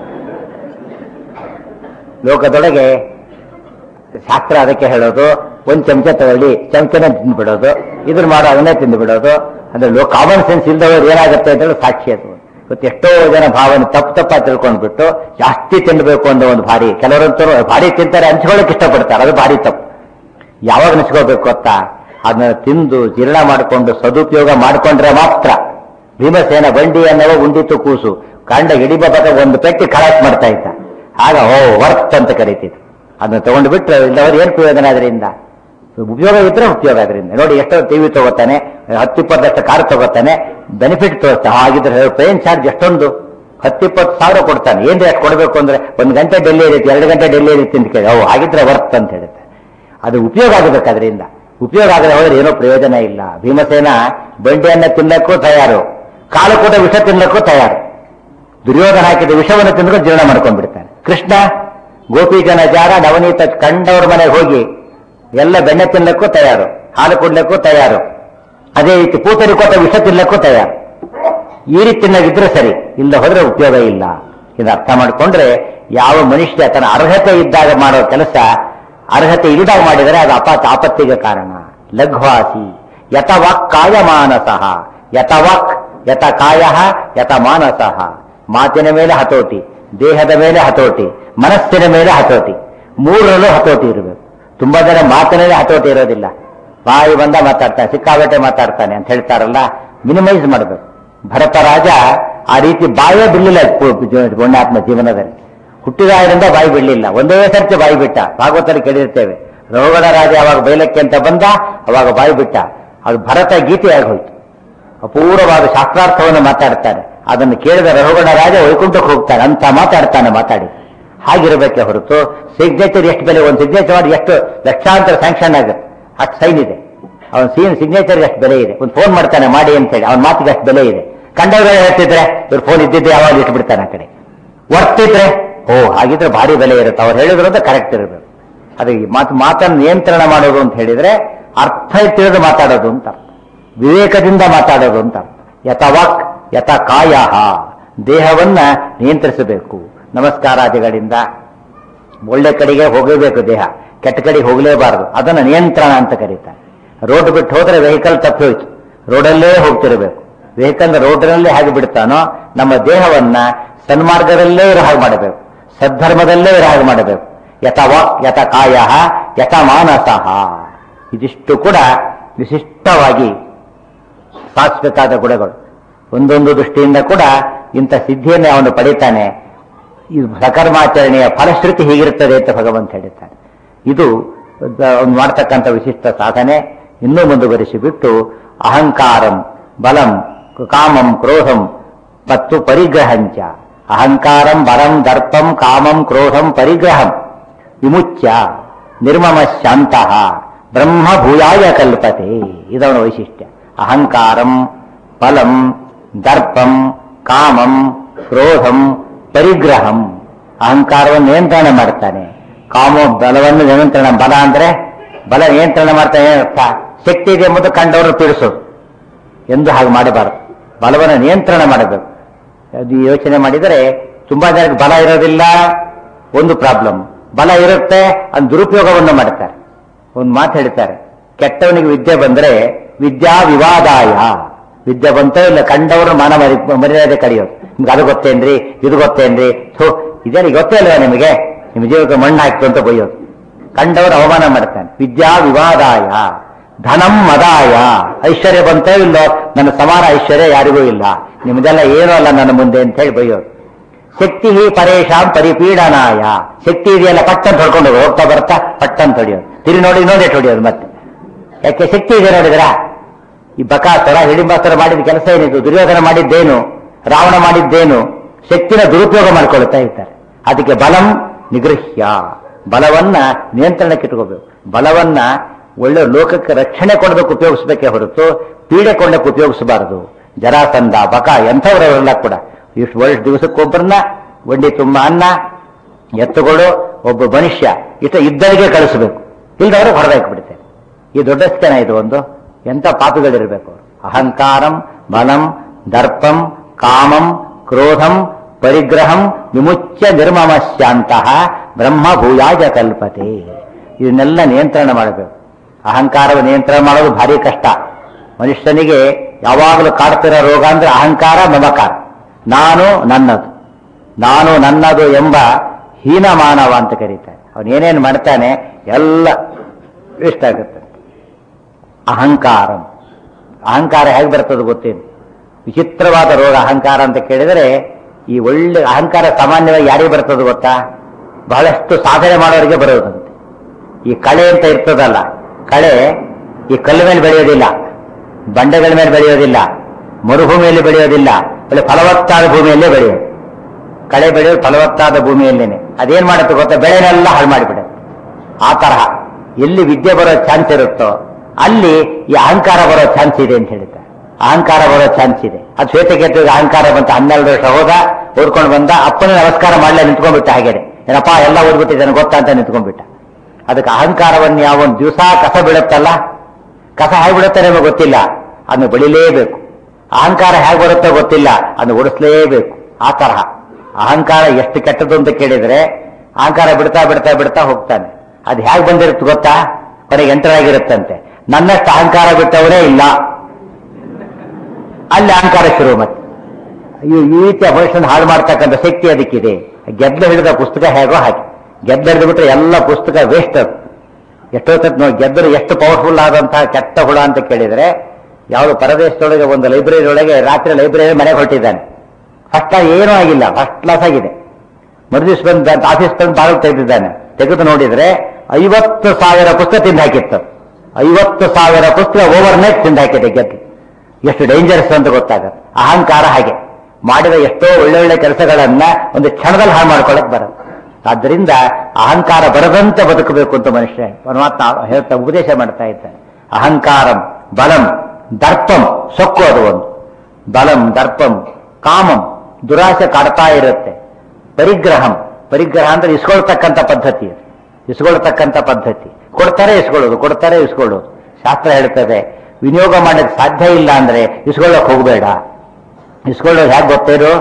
ಲೋಕದೊಳಗೆ ಶಾಸ್ತ್ರ ಅದಕ್ಕೆ ಹೇಳೋದು ಒಂದ್ ಚಮಚ ತಗೊಳ್ಳಿ ಚಮಚನ ತಿಂದು ಬಿಡೋದು ಇದನ್ನ ಮಾಡೋ ಅದನ್ನೇ ತಿಂದು ಬಿಡೋದು ಅಂದ್ರೆ ಲೋ ಕಾಮನ್ ಸೆನ್ಸ್ ಇಲ್ದವರು ಏನಾಗುತ್ತೆ ಅಂತ ಹೇಳಿ ಸಾಕ್ಷಿ ಅದು ಇವತ್ತು ಎಷ್ಟೋ ಜನ ಭಾವನೆ ತಪ್ಪು ತಪ್ಪ ತಿಳ್ಕೊಂಡ್ಬಿಟ್ಟು ಜಾಸ್ತಿ ತಿನ್ನಬೇಕು ಅನ್ನೋ ಒಂದು ಭಾರಿ ಕೆಲವರಂತೂ ಭಾರಿ ತಿಂತಾರೆ ಹಂಚ್ಕೊಳ್ಳೋಕೆ ಇಷ್ಟಪಡ್ತಾರೆ ಅದು ಭಾರಿ ತಪ್ಪು ಯಾವಾಗ ನೆನೆಸ್ಕೋಬೇಕು ಗೊತ್ತಾ ಅದನ್ನ ತಿಂದು ಜೀರ್ಣ ಮಾಡಿಕೊಂಡು ಸದುಪಯೋಗ ಮಾಡಿಕೊಂಡ್ರೆ ಮಾತ್ರ ಭೀಮಸೇನ ಬಂಡಿ ಅನ್ನೋ ಉಂಡಿತು ಕೂಸು ಕಂಡ ಹಿಡಿಬಾಗ ಒಂದು ಪೆಟ್ಟಿ ಕಳಾಸ್ ಮಾಡ್ತಾ ಇದ್ದ ಆಗ ಓ ವರ್ತ್ ಅಂತ ಕರೀತಿತ್ತು ಅದನ್ನ ತಗೊಂಡು ಬಿಟ್ರೆ ಇಲ್ಲವರು ಏನ್ ಪ್ರಯೋಜನ ಅದರಿಂದ ಉಪಯೋಗ ಇದ್ರೆ ಉಪಯೋಗ ಅದರಿಂದ ನೋಡಿ ಎಷ್ಟೋ ಟಿವಿ ತಗೋತಾನೆ ಹತ್ತಿಪ್ಪತ್ತಷ್ಟು ಕಾರ್ ತಗೋತಾನೆ ಬೆನಿಫಿಟ್ ತೋರಿಸ್ತಾನೆ ಹಾಗಿದ್ರೆ ಪೇನ್ ಚಾರ್ಜ್ ಎಷ್ಟೊಂದು ಹತ್ತಿಪ್ಪತ್ತು ಸಾವಿರ ಕೊಡ್ತಾನೆ ಏನ್ ಅಷ್ಟು ಕೊಡಬೇಕು ಅಂದ್ರೆ ಒಂದು ಗಂಟೆ ಡೆಲ್ಲಿ ಇರುತ್ತೆ ಎರಡು ಗಂಟೆ ಡೆಲ್ಲಿ ಇರುತ್ತೆ ಅಂತ ಕೇಳಿ ಅವು ಹಾಗಿದ್ರೆ ವರ್ತ್ ಅಂತ ಹೇಳುತ್ತೆ ಅದು ಉಪಯೋಗ ಆಗಬೇಕು ಅದರಿಂದ ಉಪಯೋಗ ಆಗದೆ ಹೋದ್ರೆ ಏನೋ ಪ್ರಯೋಜನ ಇಲ್ಲ ಭೀಮಸೇನ ಬಂಡಿಯನ್ನ ತಿನ್ನಕ್ಕೂ ತಯಾರು ಕಾಲು ಕೂಡ ವಿಷ ತಿನ್ನಕ್ಕೂ ತಯಾರು ದುರ್ಯೋಧನ ಹಾಕಿದ ವಿಷವನ್ನು ತಿಂದ್ರು ಜೀರ್ಣ ಮಾಡ್ಕೊಂಡ್ಬಿಡ್ತಾನೆ ಕೃಷ್ಣ ಗೋಪೀಜನ ಜಾರ ನವನೀತ ಕಂಡವ್ರ ಮನೆಗೆ ಹೋಗಿ ಎಲ್ಲ ಬೆಣ್ಣೆ ತಿನ್ನಕ್ಕೂ ತಯಾರು ಹಾಲು ಕೊಡ್ಲಿಕ್ಕೂ ತಯಾರು ಅದೇ ರೀತಿ ಪೂತರಿ ಕೊಟ್ಟ ವಿಷ ತಿನ್ನಕ್ಕೂ ತಯಾರು ಈ ರೀತಿ ತಿನ್ನಾಗಿದ್ರೆ ಸರಿ ಇಲ್ಲ ಹೋದ್ರೆ ಉಪಯೋಗ ಇಲ್ಲ ಇದು ಅರ್ಥ ಮಾಡಿಕೊಂಡ್ರೆ ಯಾವ ಮನುಷ್ಯ ತನ್ನ ಅರ್ಹತೆ ಇದ್ದಾಗ ಮಾಡೋ ಕೆಲಸ ಅರ್ಹತೆ ಇಲ್ಲದಾಗ ಮಾಡಿದರೆ ಅದು ಅಪ ಆಪತ್ತಿಗೆ ಕಾರಣ ಲಘ್ವಾಸಿ ಯತ ವಾಕ್ ಕಾಯ ಮಾನಸಃ ಯತ ವಾಕ್ ಯತ ಕಾಯ ಯತ ಮಾನಸಃ ಮಾತಿನ ಮೇಲೆ ಹತೋಟಿ ದೇಹದ ಮೇಲೆ ಹತೋಟಿ ಮನಸ್ಸಿನ ಮೇಲೆ ಹತೋಟಿ ಮೂರರಲ್ಲೂ ಹತೋಟಿ ಇರಬೇಕು ತುಂಬಾ ಜನ ಮಾತಿನಲ್ಲಿ ಹತೋಟಿ ಇರೋದಿಲ್ಲ ಬಾಯಿ ಬಂದ ಮಾತಾಡ್ತಾನೆ ಸಿಕ್ಕಾಬಟ್ಟೆ ಮಾತಾಡ್ತಾನೆ ಅಂತ ಹೇಳ್ತಾರಲ್ಲ ಮಿನಿಮೈಸ್ ಮಾಡಬೇಕು ಭರತ ರಾಜ ಆ ರೀತಿ ಬಾಯೇ ಬಿಡಲಿಲ್ಲ ಪುಣ್ಯಾತ್ಮ ಜೀವನದಲ್ಲಿ ಹುಟ್ಟಿದಾಗಿನಿಂದ ಬಾಯಿ ಬಿಡಲಿಲ್ಲ ಒಂದೇ ಸರ್ತಿ ಬಾಯಿ ಬಿಟ್ಟ ಭಾಗವತಲ್ಲಿ ಕೇಳಿರ್ತೇವೆ ರೋಗಣ ರಾಜ ಅವಾಗ ಬೈಲಕ್ಕೆ ಅಂತ ಬಂದ ಅವಾಗ ಬಾಯಿ ಬಿಟ್ಟ ಅದು ಭರತ ಗೀತೆಯಾಗಿ ಹೋಯ್ತು ಅಪೂರ್ವವಾದ ಶಾಸ್ತ್ರಾರ್ಥವನ್ನು ಮಾತಾಡ್ತಾನೆ ಅದನ್ನು ಕೇಳಿದ ರಘುಗಣ ರಾಜ ವೈಕುಂಠಕ್ಕೆ ಹೋಗ್ತಾನೆ ಅಂತ ಮಾತಾಡ್ತಾನೆ ಮಾತಾಡಿ ಹಾಗಿರಬೇಕೆ ಹೊರತು ಸಿಗ್ನೇಚರ್ ಎಷ್ಟು ಬೆಲೆ ಒಂದು ಸಿಗ್ನೇಚರ್ ಮಾಡಿ ಎಷ್ಟು ಲಕ್ಷಾಂತರ ಸ್ಯಾಂಕ್ಷನ್ ಆಗುತ್ತೆ ಅಷ್ಟು ಸೈನ್ ಇದೆ ಅವನ ಸೀನ್ ಸಿಗ್ನೇಚರ್ ಎಷ್ಟು ಬೆಲೆ ಇದೆ ಒಂದು ಫೋನ್ ಮಾಡ್ತಾನೆ ಮಾಡಿ ಅಂತ ಹೇಳಿ ಅವನ ಮಾತಿಗೆ ಅಷ್ಟು ಬೆಲೆ ಇದೆ ಕಂಡವ್ರು ಹೇಳ್ತಿದ್ರೆ ಇವ್ರು ಫೋನ್ ಇದ್ದಿದ್ದೆ ಯಾವಾಗ ಇಟ್ಬಿಡ್ತಾನೆ ಆ ಕಡೆ ವರ್ತಿದ್ರೆ ಓ ಹಾಗಿದ್ರೆ ಭಾರಿ ಬೆಲೆ ಇರುತ್ತೆ ಅವ್ರು ಹೇಳಿದ್ರು ಅಂತ ಕರೆಕ್ಟ್ ಇರಬೇಕು ಅದು ಈ ಮಾತು ಮಾತನ್ನು ನಿಯಂತ್ರಣ ಮಾಡೋದು ಅಂತ ಹೇಳಿದ್ರೆ ಅರ್ಥ ತಿಳಿದು ಮಾತಾಡೋದು ಅಂತ ಅರ್ಥ. ವಿವೇಕದಿಂದ ಮಾತಾಡೋದು ಅಂತ ಅರ್ಥ. ಯಥ ವಾಕ್ ಯಥ ಕಾಯ ದೇಹವನ್ನ ನಿಯಂತ್ರಿಸಬೇಕು ನಮಸ್ಕಾರಾದಿಗಳಿಂದ ಒಳ್ಳೆ ಕಡೆಗೆ ಹೋಗಬೇಕು ದೇಹ ಕೆಟ್ಟ ಕಡೆಗೆ ಹೋಗಲೇಬಾರದು ಅದನ್ನ ನಿಯಂತ್ರಣ ಅಂತ ಕರೀತಾರೆ ರೋಡ್ ಬಿಟ್ಟು ಹೋದ್ರೆ ವೆಹಿಕಲ್ ತಪ್ಪಿ ಹೋಯ್ತು ರೋಡಲ್ಲೇ ಹೋಗ್ತಿರಬೇಕು ವೆಹಿಕಲ್ ರೋಡ್ನಲ್ಲೇ ಹಾಗೆ ಬಿಡ್ತಾನೋ ನಮ್ಮ ದೇಹವನ್ನ ಸನ್ಮಾರ್ಗದಲ್ಲೇ ಇರೋ ಹಾಗೆ ಮಾಡಬೇಕು ಸದ್ಧರ್ಮದಲ್ಲೇ ಇರೋ ಹಾಗೆ ಮಾಡಬೇಕು ಯಥ ವಾಕ್ ಯಥ ಕಾಯ ಯಥ ಮಾನಸಃ ಇದಿಷ್ಟು ಕೂಡ ವಿಶಿಷ್ಟವಾಗಿ ಸಾಧಿಸಬೇಕಾದ ಗುಣಗಳು ಒಂದೊಂದು ದೃಷ್ಟಿಯಿಂದ ಕೂಡ ಇಂಥ ಸಿದ್ಧಿಯನ್ನು ಅವನು ಪಡಿತಾನೆ ಈ ಸಕರ್ಮಾಚರಣೆಯ ಫಲಶ್ರುತಿ ಹೀಗಿರುತ್ತದೆ ಅಂತ ಭಗವಂತ ಹೇಳಿದ್ದಾನೆ ಇದು ಅವನು ಮಾಡ್ತಕ್ಕಂಥ ವಿಶಿಷ್ಟ ಸಾಧನೆ ಇನ್ನೂ ಮುಂದುವರಿಸಿ ಬಿಟ್ಟು ಅಹಂಕಾರಂ ಬಲಂ ಕಾಮಂ ಕ್ರೋಧಂ ಮತ್ತು ಪರಿಗ್ರಹಂಚ ಅಹಂಕಾರಂ ಬಲಂ ದರ್ಪಂ ಕಾಮಂ ಕ್ರೋಧಂ ಪರಿಗ್ರಹಂ ವಿಮುಚ್ಯ ನಿರ್ಮಮ ಶಾಂತಃ ಬ್ರಹ್ಮ ಭೂಯಾಯ ಕಲ್ಪತೆ ಇದವನ ವೈಶಿಷ್ಟ್ಯ ಅಹಂಕಾರಂ ಬಲಂ ದರ್ಪಂ ಕಾಮಂ ಕ್ರೋಧಂ ಪರಿಗ್ರಹಂ ಅಹಂಕಾರವನ್ನು ನಿಯಂತ್ರಣ ಮಾಡ್ತಾನೆ ಕಾಮ ಬಲವನ್ನು ನಿಯಂತ್ರಣ ಬಲ ಅಂದ್ರೆ ಬಲ ನಿಯಂತ್ರಣ ಮಾಡ್ತಾನೆ ಅರ್ಥ ಶಕ್ತಿ ಇದೆ ಎಂಬುದು ಕಂಡವರು ಪೀಡಿಸೋದು ಎಂದು ಹಾಗೆ ಮಾಡಬಾರದು ಬಲವನ್ನು ನಿಯಂತ್ರಣ ಮಾಡಬೇಕು ಅದು ಯೋಚನೆ ಮಾಡಿದರೆ ತುಂಬಾ ಜನಕ್ಕೆ ಬಲ ಇರೋದಿಲ್ಲ ಒಂದು ಪ್ರಾಬ್ಲಮ್ ಬಲ ಇರುತ್ತೆ ಅದು ದುರುಪಯೋಗವನ್ನು ಮಾಡ್ತಾರೆ ಒಂದು ಮಾತು ಹೇಳ್ತಾರೆ ಕೆಟ್ಟವನಿಗೆ ವಿದ್ಯೆ ಬಂದ್ರೆ ವಿದ್ಯಾ ವಿವಾದಾಯ ವಿದ್ಯೆ ಬಂತೋ ಇಲ್ಲ ಕಂಡವರು ಮಾನ ಮರಿ- ಮರ್ಯಾದೆ ಕಡಿಯೋದು ನಿಮ್ಗೆ ಅದು ಗೊತ್ತೇನ್ರಿ ಇದು ಗೊತ್ತೇನ್ರಿ ಥೋ ಇದೇನು ಗೊತ್ತೇ ಅಲ್ವಾ ನಿಮಗೆ ನಿಮ್ಮ ಜೀವಕ್ಕೆ ಮಣ್ಣು ಹಾಕ್ತು ಅಂತ ಬೈಯೋದು ಕಂಡವರು ಅವಮಾನ ಮಾಡ್ತಾನೆ ವಿದ್ಯಾ ವಿವಾದಾಯ ಧನಂ ಮದಾಯ ಐಶ್ವರ್ಯ ಬಂತೋ ಇಲ್ಲೋ ನನ್ನ ಸಮಾನ ಐಶ್ವರ್ಯ ಯಾರಿಗೂ ಇಲ್ಲ ನಿಮ್ದೆಲ್ಲ ಏನೂ ಅಲ್ಲ ನನ್ನ ಮುಂದೆ ಅಂತ ಹೇಳಿ ಬೈಯೋದು ಶಕ್ತಿ ಪರೇಶಾಂ ಪರಿಪೀಡನಾಯ ಶಕ್ತಿ ಇದೆಯಲ್ಲ ಪಟ್ಟಂತ ಹೊಡ್ಕೊಂಡು ಹೋಗು. ಹೋಗ್ತಾ ಬರ್ತಾ ಪಟ್ಟಂತ ಹೊಡಿಯೋದು ತಿರಿ ನೋಡಿ ಇನ್ನೊಂದೇ ಹೊಡಿಯೋದು ಮತ್ತೆ ಯಾಕೆ ಶಕ್ತಿ ಇದೆ ನೋಡಿದ್ರ ಈ ಬಕಾಸುರ ಹಿಡಿಂಬಾಸುರ ಮಾಡಿದ ಕೆಲಸ ಏನಿದು ದುರ್ಯೋಧನ ಮಾಡಿದ್ದೇನು ರಾವಣ ಮಾಡಿದ್ದೇನು ಶಕ್ತಿನ ದುರುಪಯೋಗ ಮಾಡ್ಕೊಳ್ತಾ ಇರ್ತಾರೆ ಅದಕ್ಕೆ ಬಲಂ ನಿಗೃಹ್ಯ ಬಲವನ್ನ ನಿಯಂತ್ರಣಕ್ಕೆ ಇಟ್ಕೋಬೇಕು ಬಲವನ್ನ ಒಳ್ಳೆ ಲೋಕಕ್ಕೆ ರಕ್ಷಣೆ ಕೊಡಬೇಕು ಉಪಯೋಗಿಸಬೇಕೇ ಹೊರತು ಪೀಡೆ ಕೊಳ್ಳಕ್ಕೆ ಉಪಯೋಗಿಸಬಾರದು ಜರಾಸಂಧ ಬಕ ಎಂಥವರೆಲ್ಲ ಕೂಡ ಇಷ್ಟು ವರ್ಷ ದಿವಸಕ್ಕೊಬ್ಬರನ್ನ ಒಂಡಿ ತುಂಬ ಅನ್ನ ಎತ್ತುಗಳು ಒಬ್ಬ ಮನುಷ್ಯ ಇಷ್ಟ ಇದ್ದರಿಗೆ ಕಳಿಸಬೇಕು ಇಲ್ದವರು ಹೊರದಾಕಿ ಬಿಡ್ತೇನೆ ಈ ದೊಡ್ಡ ಸ್ಥಾನ ಇದು ಒಂದು ಎಂಥ ಪಾಪಿಗಳಿರ್ಬೇಕು ಅವರು ಅಹಂಕಾರಂ ಬಲಂ ದರ್ಪಂ ಕಾಮಂ ಕ್ರೋಧಂ ಪರಿಗ್ರಹಂ ವಿಮುಚ್ಯ ನಿರ್ಮಮ ಶಾಂತಃ ಬ್ರಹ್ಮ ಭೂಯಾಜ ಕಲ್ಪತೆ ಇದನ್ನೆಲ್ಲ ನಿಯಂತ್ರಣ ಮಾಡಬೇಕು ಅಹಂಕಾರವ ನಿಯಂತ್ರಣ ಮಾಡೋದು ಭಾರಿ ಕಷ್ಟ ಮನುಷ್ಯನಿಗೆ ಯಾವಾಗಲೂ ಕಾಡ್ತಿರೋ ರೋಗ ಅಂದ್ರೆ ಅಹಂಕಾರ ಮಮಕಾರ ನಾನು ನನ್ನದು ನಾನು ನನ್ನದು ಎಂಬ ಹೀನ ಮಾನವ ಅಂತ ಕರೀತಾರೆ ಅವನು ಏನೇನು ಮಾಡ್ತಾನೆ ಎಲ್ಲ ವೇಸ್ಟ್ ಆಗುತ್ತೆ ಅಹಂಕಾರ ಅಹಂಕಾರ ಹೇಗೆ ಬರ್ತದೆ ಗೊತ್ತೇನು ವಿಚಿತ್ರವಾದ ರೋಗ ಅಹಂಕಾರ ಅಂತ ಕೇಳಿದರೆ ಈ ಒಳ್ಳೆ ಅಹಂಕಾರ ಸಾಮಾನ್ಯವಾಗಿ ಯಾರಿಗೆ ಬರ್ತದೆ ಗೊತ್ತಾ ಬಹಳಷ್ಟು ಸಾಧನೆ ಮಾಡೋರಿಗೆ ಬರೋದಂತೆ ಈ ಕಳೆ ಅಂತ ಇರ್ತದಲ್ಲ ಕಳೆ ಈ ಕಲ್ಲು ಮೇಲೆ ಬೆಳೆಯೋದಿಲ್ಲ ಬಂಡೆಗಳ ಮೇಲೆ ಬೆಳೆಯೋದಿಲ್ಲ ಮರುಭೂಮಿಯಲ್ಲಿ ಬೆಳೆಯೋದಿಲ್ಲ ಒಳ್ಳೆ ಫಲವತ್ತಾದ ಭೂಮಿಯಲ್ಲೇ ಬೆಳೆಯೋದು ಕಳೆ ಬೆಳೆಯೋದು ಫಲವತ್ತಾದ ಭೂಮಿಯಲ್ಲೇನೆ ಅದೇನ್ ಮಾಡುತ್ತೆ ಗೊತ್ತಾ ಬೆಳೆನೆಲ್ಲ ಹಾಳು ಮಾಡಿಬಿಡುತ್ತೆ ಆ ತರಹ ಎಲ್ಲಿ ವಿದ್ಯೆ ಬರೋ ಚಾನ್ಸ್ ಇರುತ್ತೋ ಅಲ್ಲಿ ಈ ಅಹಂಕಾರ ಬರೋ ಚಾನ್ಸ್ ಇದೆ ಅಂತ ಹೇಳ್ತಾರೆ ಅಹಂಕಾರ ಬರೋ ಚಾನ್ಸ್ ಇದೆ ಅದು ಶ್ವೇತಕೇತುವಿಗೆ ಅಹಂಕಾರ ಬಂತ ಹನ್ನೆರಡು ವರ್ಷ ಹೋದ ಓದ್ಕೊಂಡು ಬಂದ ಅಪ್ಪನ ನಮಸ್ಕಾರ ಮಾಡಲೇ ನಿಂತ್ಕೊಂಡ್ಬಿಟ್ಟ ಹಾಗೇನೆ ಏನಪ್ಪಾ ಎಲ್ಲ ಓದ್ಬಿಟ್ಟಿದ್ದಾನೆ ಗೊತ್ತಾ ಅಂತ ನಿಂತ್ಕೊಂಡ್ಬಿಟ್ಟ ಅದಕ್ಕೆ ಅಹಂಕಾರವನ್ನು ಯಾವ ಒಂದು ದಿವಸ ಕಸ ಬೀಳುತ್ತಲ್ಲ ಕಸ ಹೇಗೆ ಬಿಡುತ್ತೆ ನಿಮಗೆ ಗೊತ್ತಿಲ್ಲ ಅದನ್ನು ಬೆಳಿಲೇಬೇಕು ಅಹಂಕಾರ ಹೇಗೆ ಬರುತ್ತೋ ಗೊತ್ತಿಲ್ಲ ಅದನ್ನು ಓಡಿಸ್ಲೇಬೇಕು ಆ ತರಹ ಅಹಂಕಾರ ಎಷ್ಟು ಕೆಟ್ಟದ್ದು ಅಂತ ಕೇಳಿದ್ರೆ ಅಹಂಕಾರ ಬಿಡ್ತಾ ಬಿಡ್ತಾ ಬಿಡ್ತಾ ಹೋಗ್ತಾನೆ ಅದು ಹೇಗೆ ಬಂದಿರುತ್ತೆ ಗೊತ್ತಾ ಕೊನೆಗೆ ಎಂಟರ್ ಆಗಿರುತ್ತಂತೆ ನನ್ನಷ್ಟು ಅಹಂಕಾರ ಬಿಟ್ಟವರೇ ಇಲ್ಲ ಅಲ್ಲಿ ಅಹಂಕಾರ ಶುರು ಮತ್ತೆ ಈ ಈ ರೀತಿಯ ಮನುಷ್ಯನ ಹಾಳು ಮಾಡ್ತಕ್ಕಂಥ ಶಕ್ತಿ ಅದಕ್ಕಿದೆ ಗೆದ್ಲು ಹಿಡಿದ ಪುಸ್ತಕ ಹೇಗೋ ಹಾಗೆ ಗೆದ್ಲು ಹಿಡಿದು ಬಿಟ್ರೆ ಎಲ್ಲ ಪುಸ್ತಕ ವೇಸ್ಟ್ ಅದು ಎಷ್ಟೋ ತತ್ ನೋಡಿ ಗೆದ್ದರು ಎಷ್ಟು ಪವರ್ಫುಲ್ ಆದಂತಹ ಕೆಟ್ಟ ಹುಳ ಅಂತ ಕೇಳಿದ್ರೆ ಯಾವುದು ಪರದೇಶದೊಳಗೆ ಒಂದು ಲೈಬ್ರರಿ ಒಳಗೆ ರಾತ್ರಿ ಲೈಬ್ರರಿ ಮನೆಗೆ ಹೊರಟಿದ್ದಾನೆ ಫಸ್ಟ್ ಏನೂ ಆಗಿಲ್ಲ ಫಸ್ಟ್ ಕ್ಲಾಸ್ ಆಗಿದೆ ಮರುದಿವ್ಸ ಬಂದ ಆಫೀಸ್ ಬಂದು ಬಾಗಿಲು ತೆಗೆದಿದ್ದಾನೆ ತೆಗೆದು ನೋಡಿದ್ರೆ ಐವತ್ತು ಸಾವಿರ ಪುಸ್ತಕ ತಿಂದು ಹಾಕಿತ್ತು ಐವತ್ತು ಸಾವಿರ ಪುಸ್ತಕ ಓವರ್ ನೈಟ್ ತಿಂದು ಹಾಕಿದೆ ಗೆದ್ದು ಎಷ್ಟು ಡೇಂಜರಸ್ ಅಂತ ಗೊತ್ತಾಗತ್ತೆ ಅಹಂಕಾರ ಹಾಗೆ ಮಾಡಿದ ಎಷ್ಟೋ ಒಳ್ಳೊಳ್ಳೆ ಕೆಲಸಗಳನ್ನ ಒಂದು ಕ್ಷಣದಲ್ಲಿ ಹಾಳು ಮಾಡ್ಕೊಳಕ್ ಬರುತ್ತೆ ಆದ್ದರಿಂದ ಅಹಂಕಾರ ಬರದಂತೆ ಬದುಕಬೇಕು ಅಂತ ಮನುಷ್ಯ ಪರಮಾತ್ಮ ಹೇಳ್ತಾ ಉಪದೇಶ ಮಾಡ್ತಾ ಇದ್ದಾನೆ ಅಹಂಕಾರಂ ಬಲಂ ದರ್ಪಂ ಸೊಕ್ಕು ಅದು ಒಂದು ಬಲಂ ದರ್ಪಂ ಕಾಮಂ ದುರಾಸೆ ಕಾಡ್ತಾ ಇರುತ್ತೆ ಪರಿಗ್ರಹಂ ಪರಿಗ್ರಹ ಅಂದ್ರೆ ಇಸ್ಕೊಳ್ತಕ್ಕಂಥ ಪದ್ಧತಿ ಅದು. ಇಸ್ಕೊಳ್ತಕ್ಕಂಥ ಪದ್ಧತಿ ಕೊಡ್ತಾರೆ ಇಸ್ಕೊಳ್ಳೋದು ಕೊಡ್ತಾರೆ ಇಸ್ಕೊಳ್ಳೋದು ಶಾಸ್ತ್ರ ಹೇಳ್ತದೆ ವಿನಿಯೋಗ ಮಾಡಕ್ಕೆ ಸಾಧ್ಯ ಇಲ್ಲ ಅಂದ್ರೆ ಇಸ್ಕೊಳ್ಳೋಕೆ ಹೋಗಬೇಡ ಇಸ್ಕೊಳ್ಳೋದು ಹೇಗೆ ಗೊತ್ತೇನು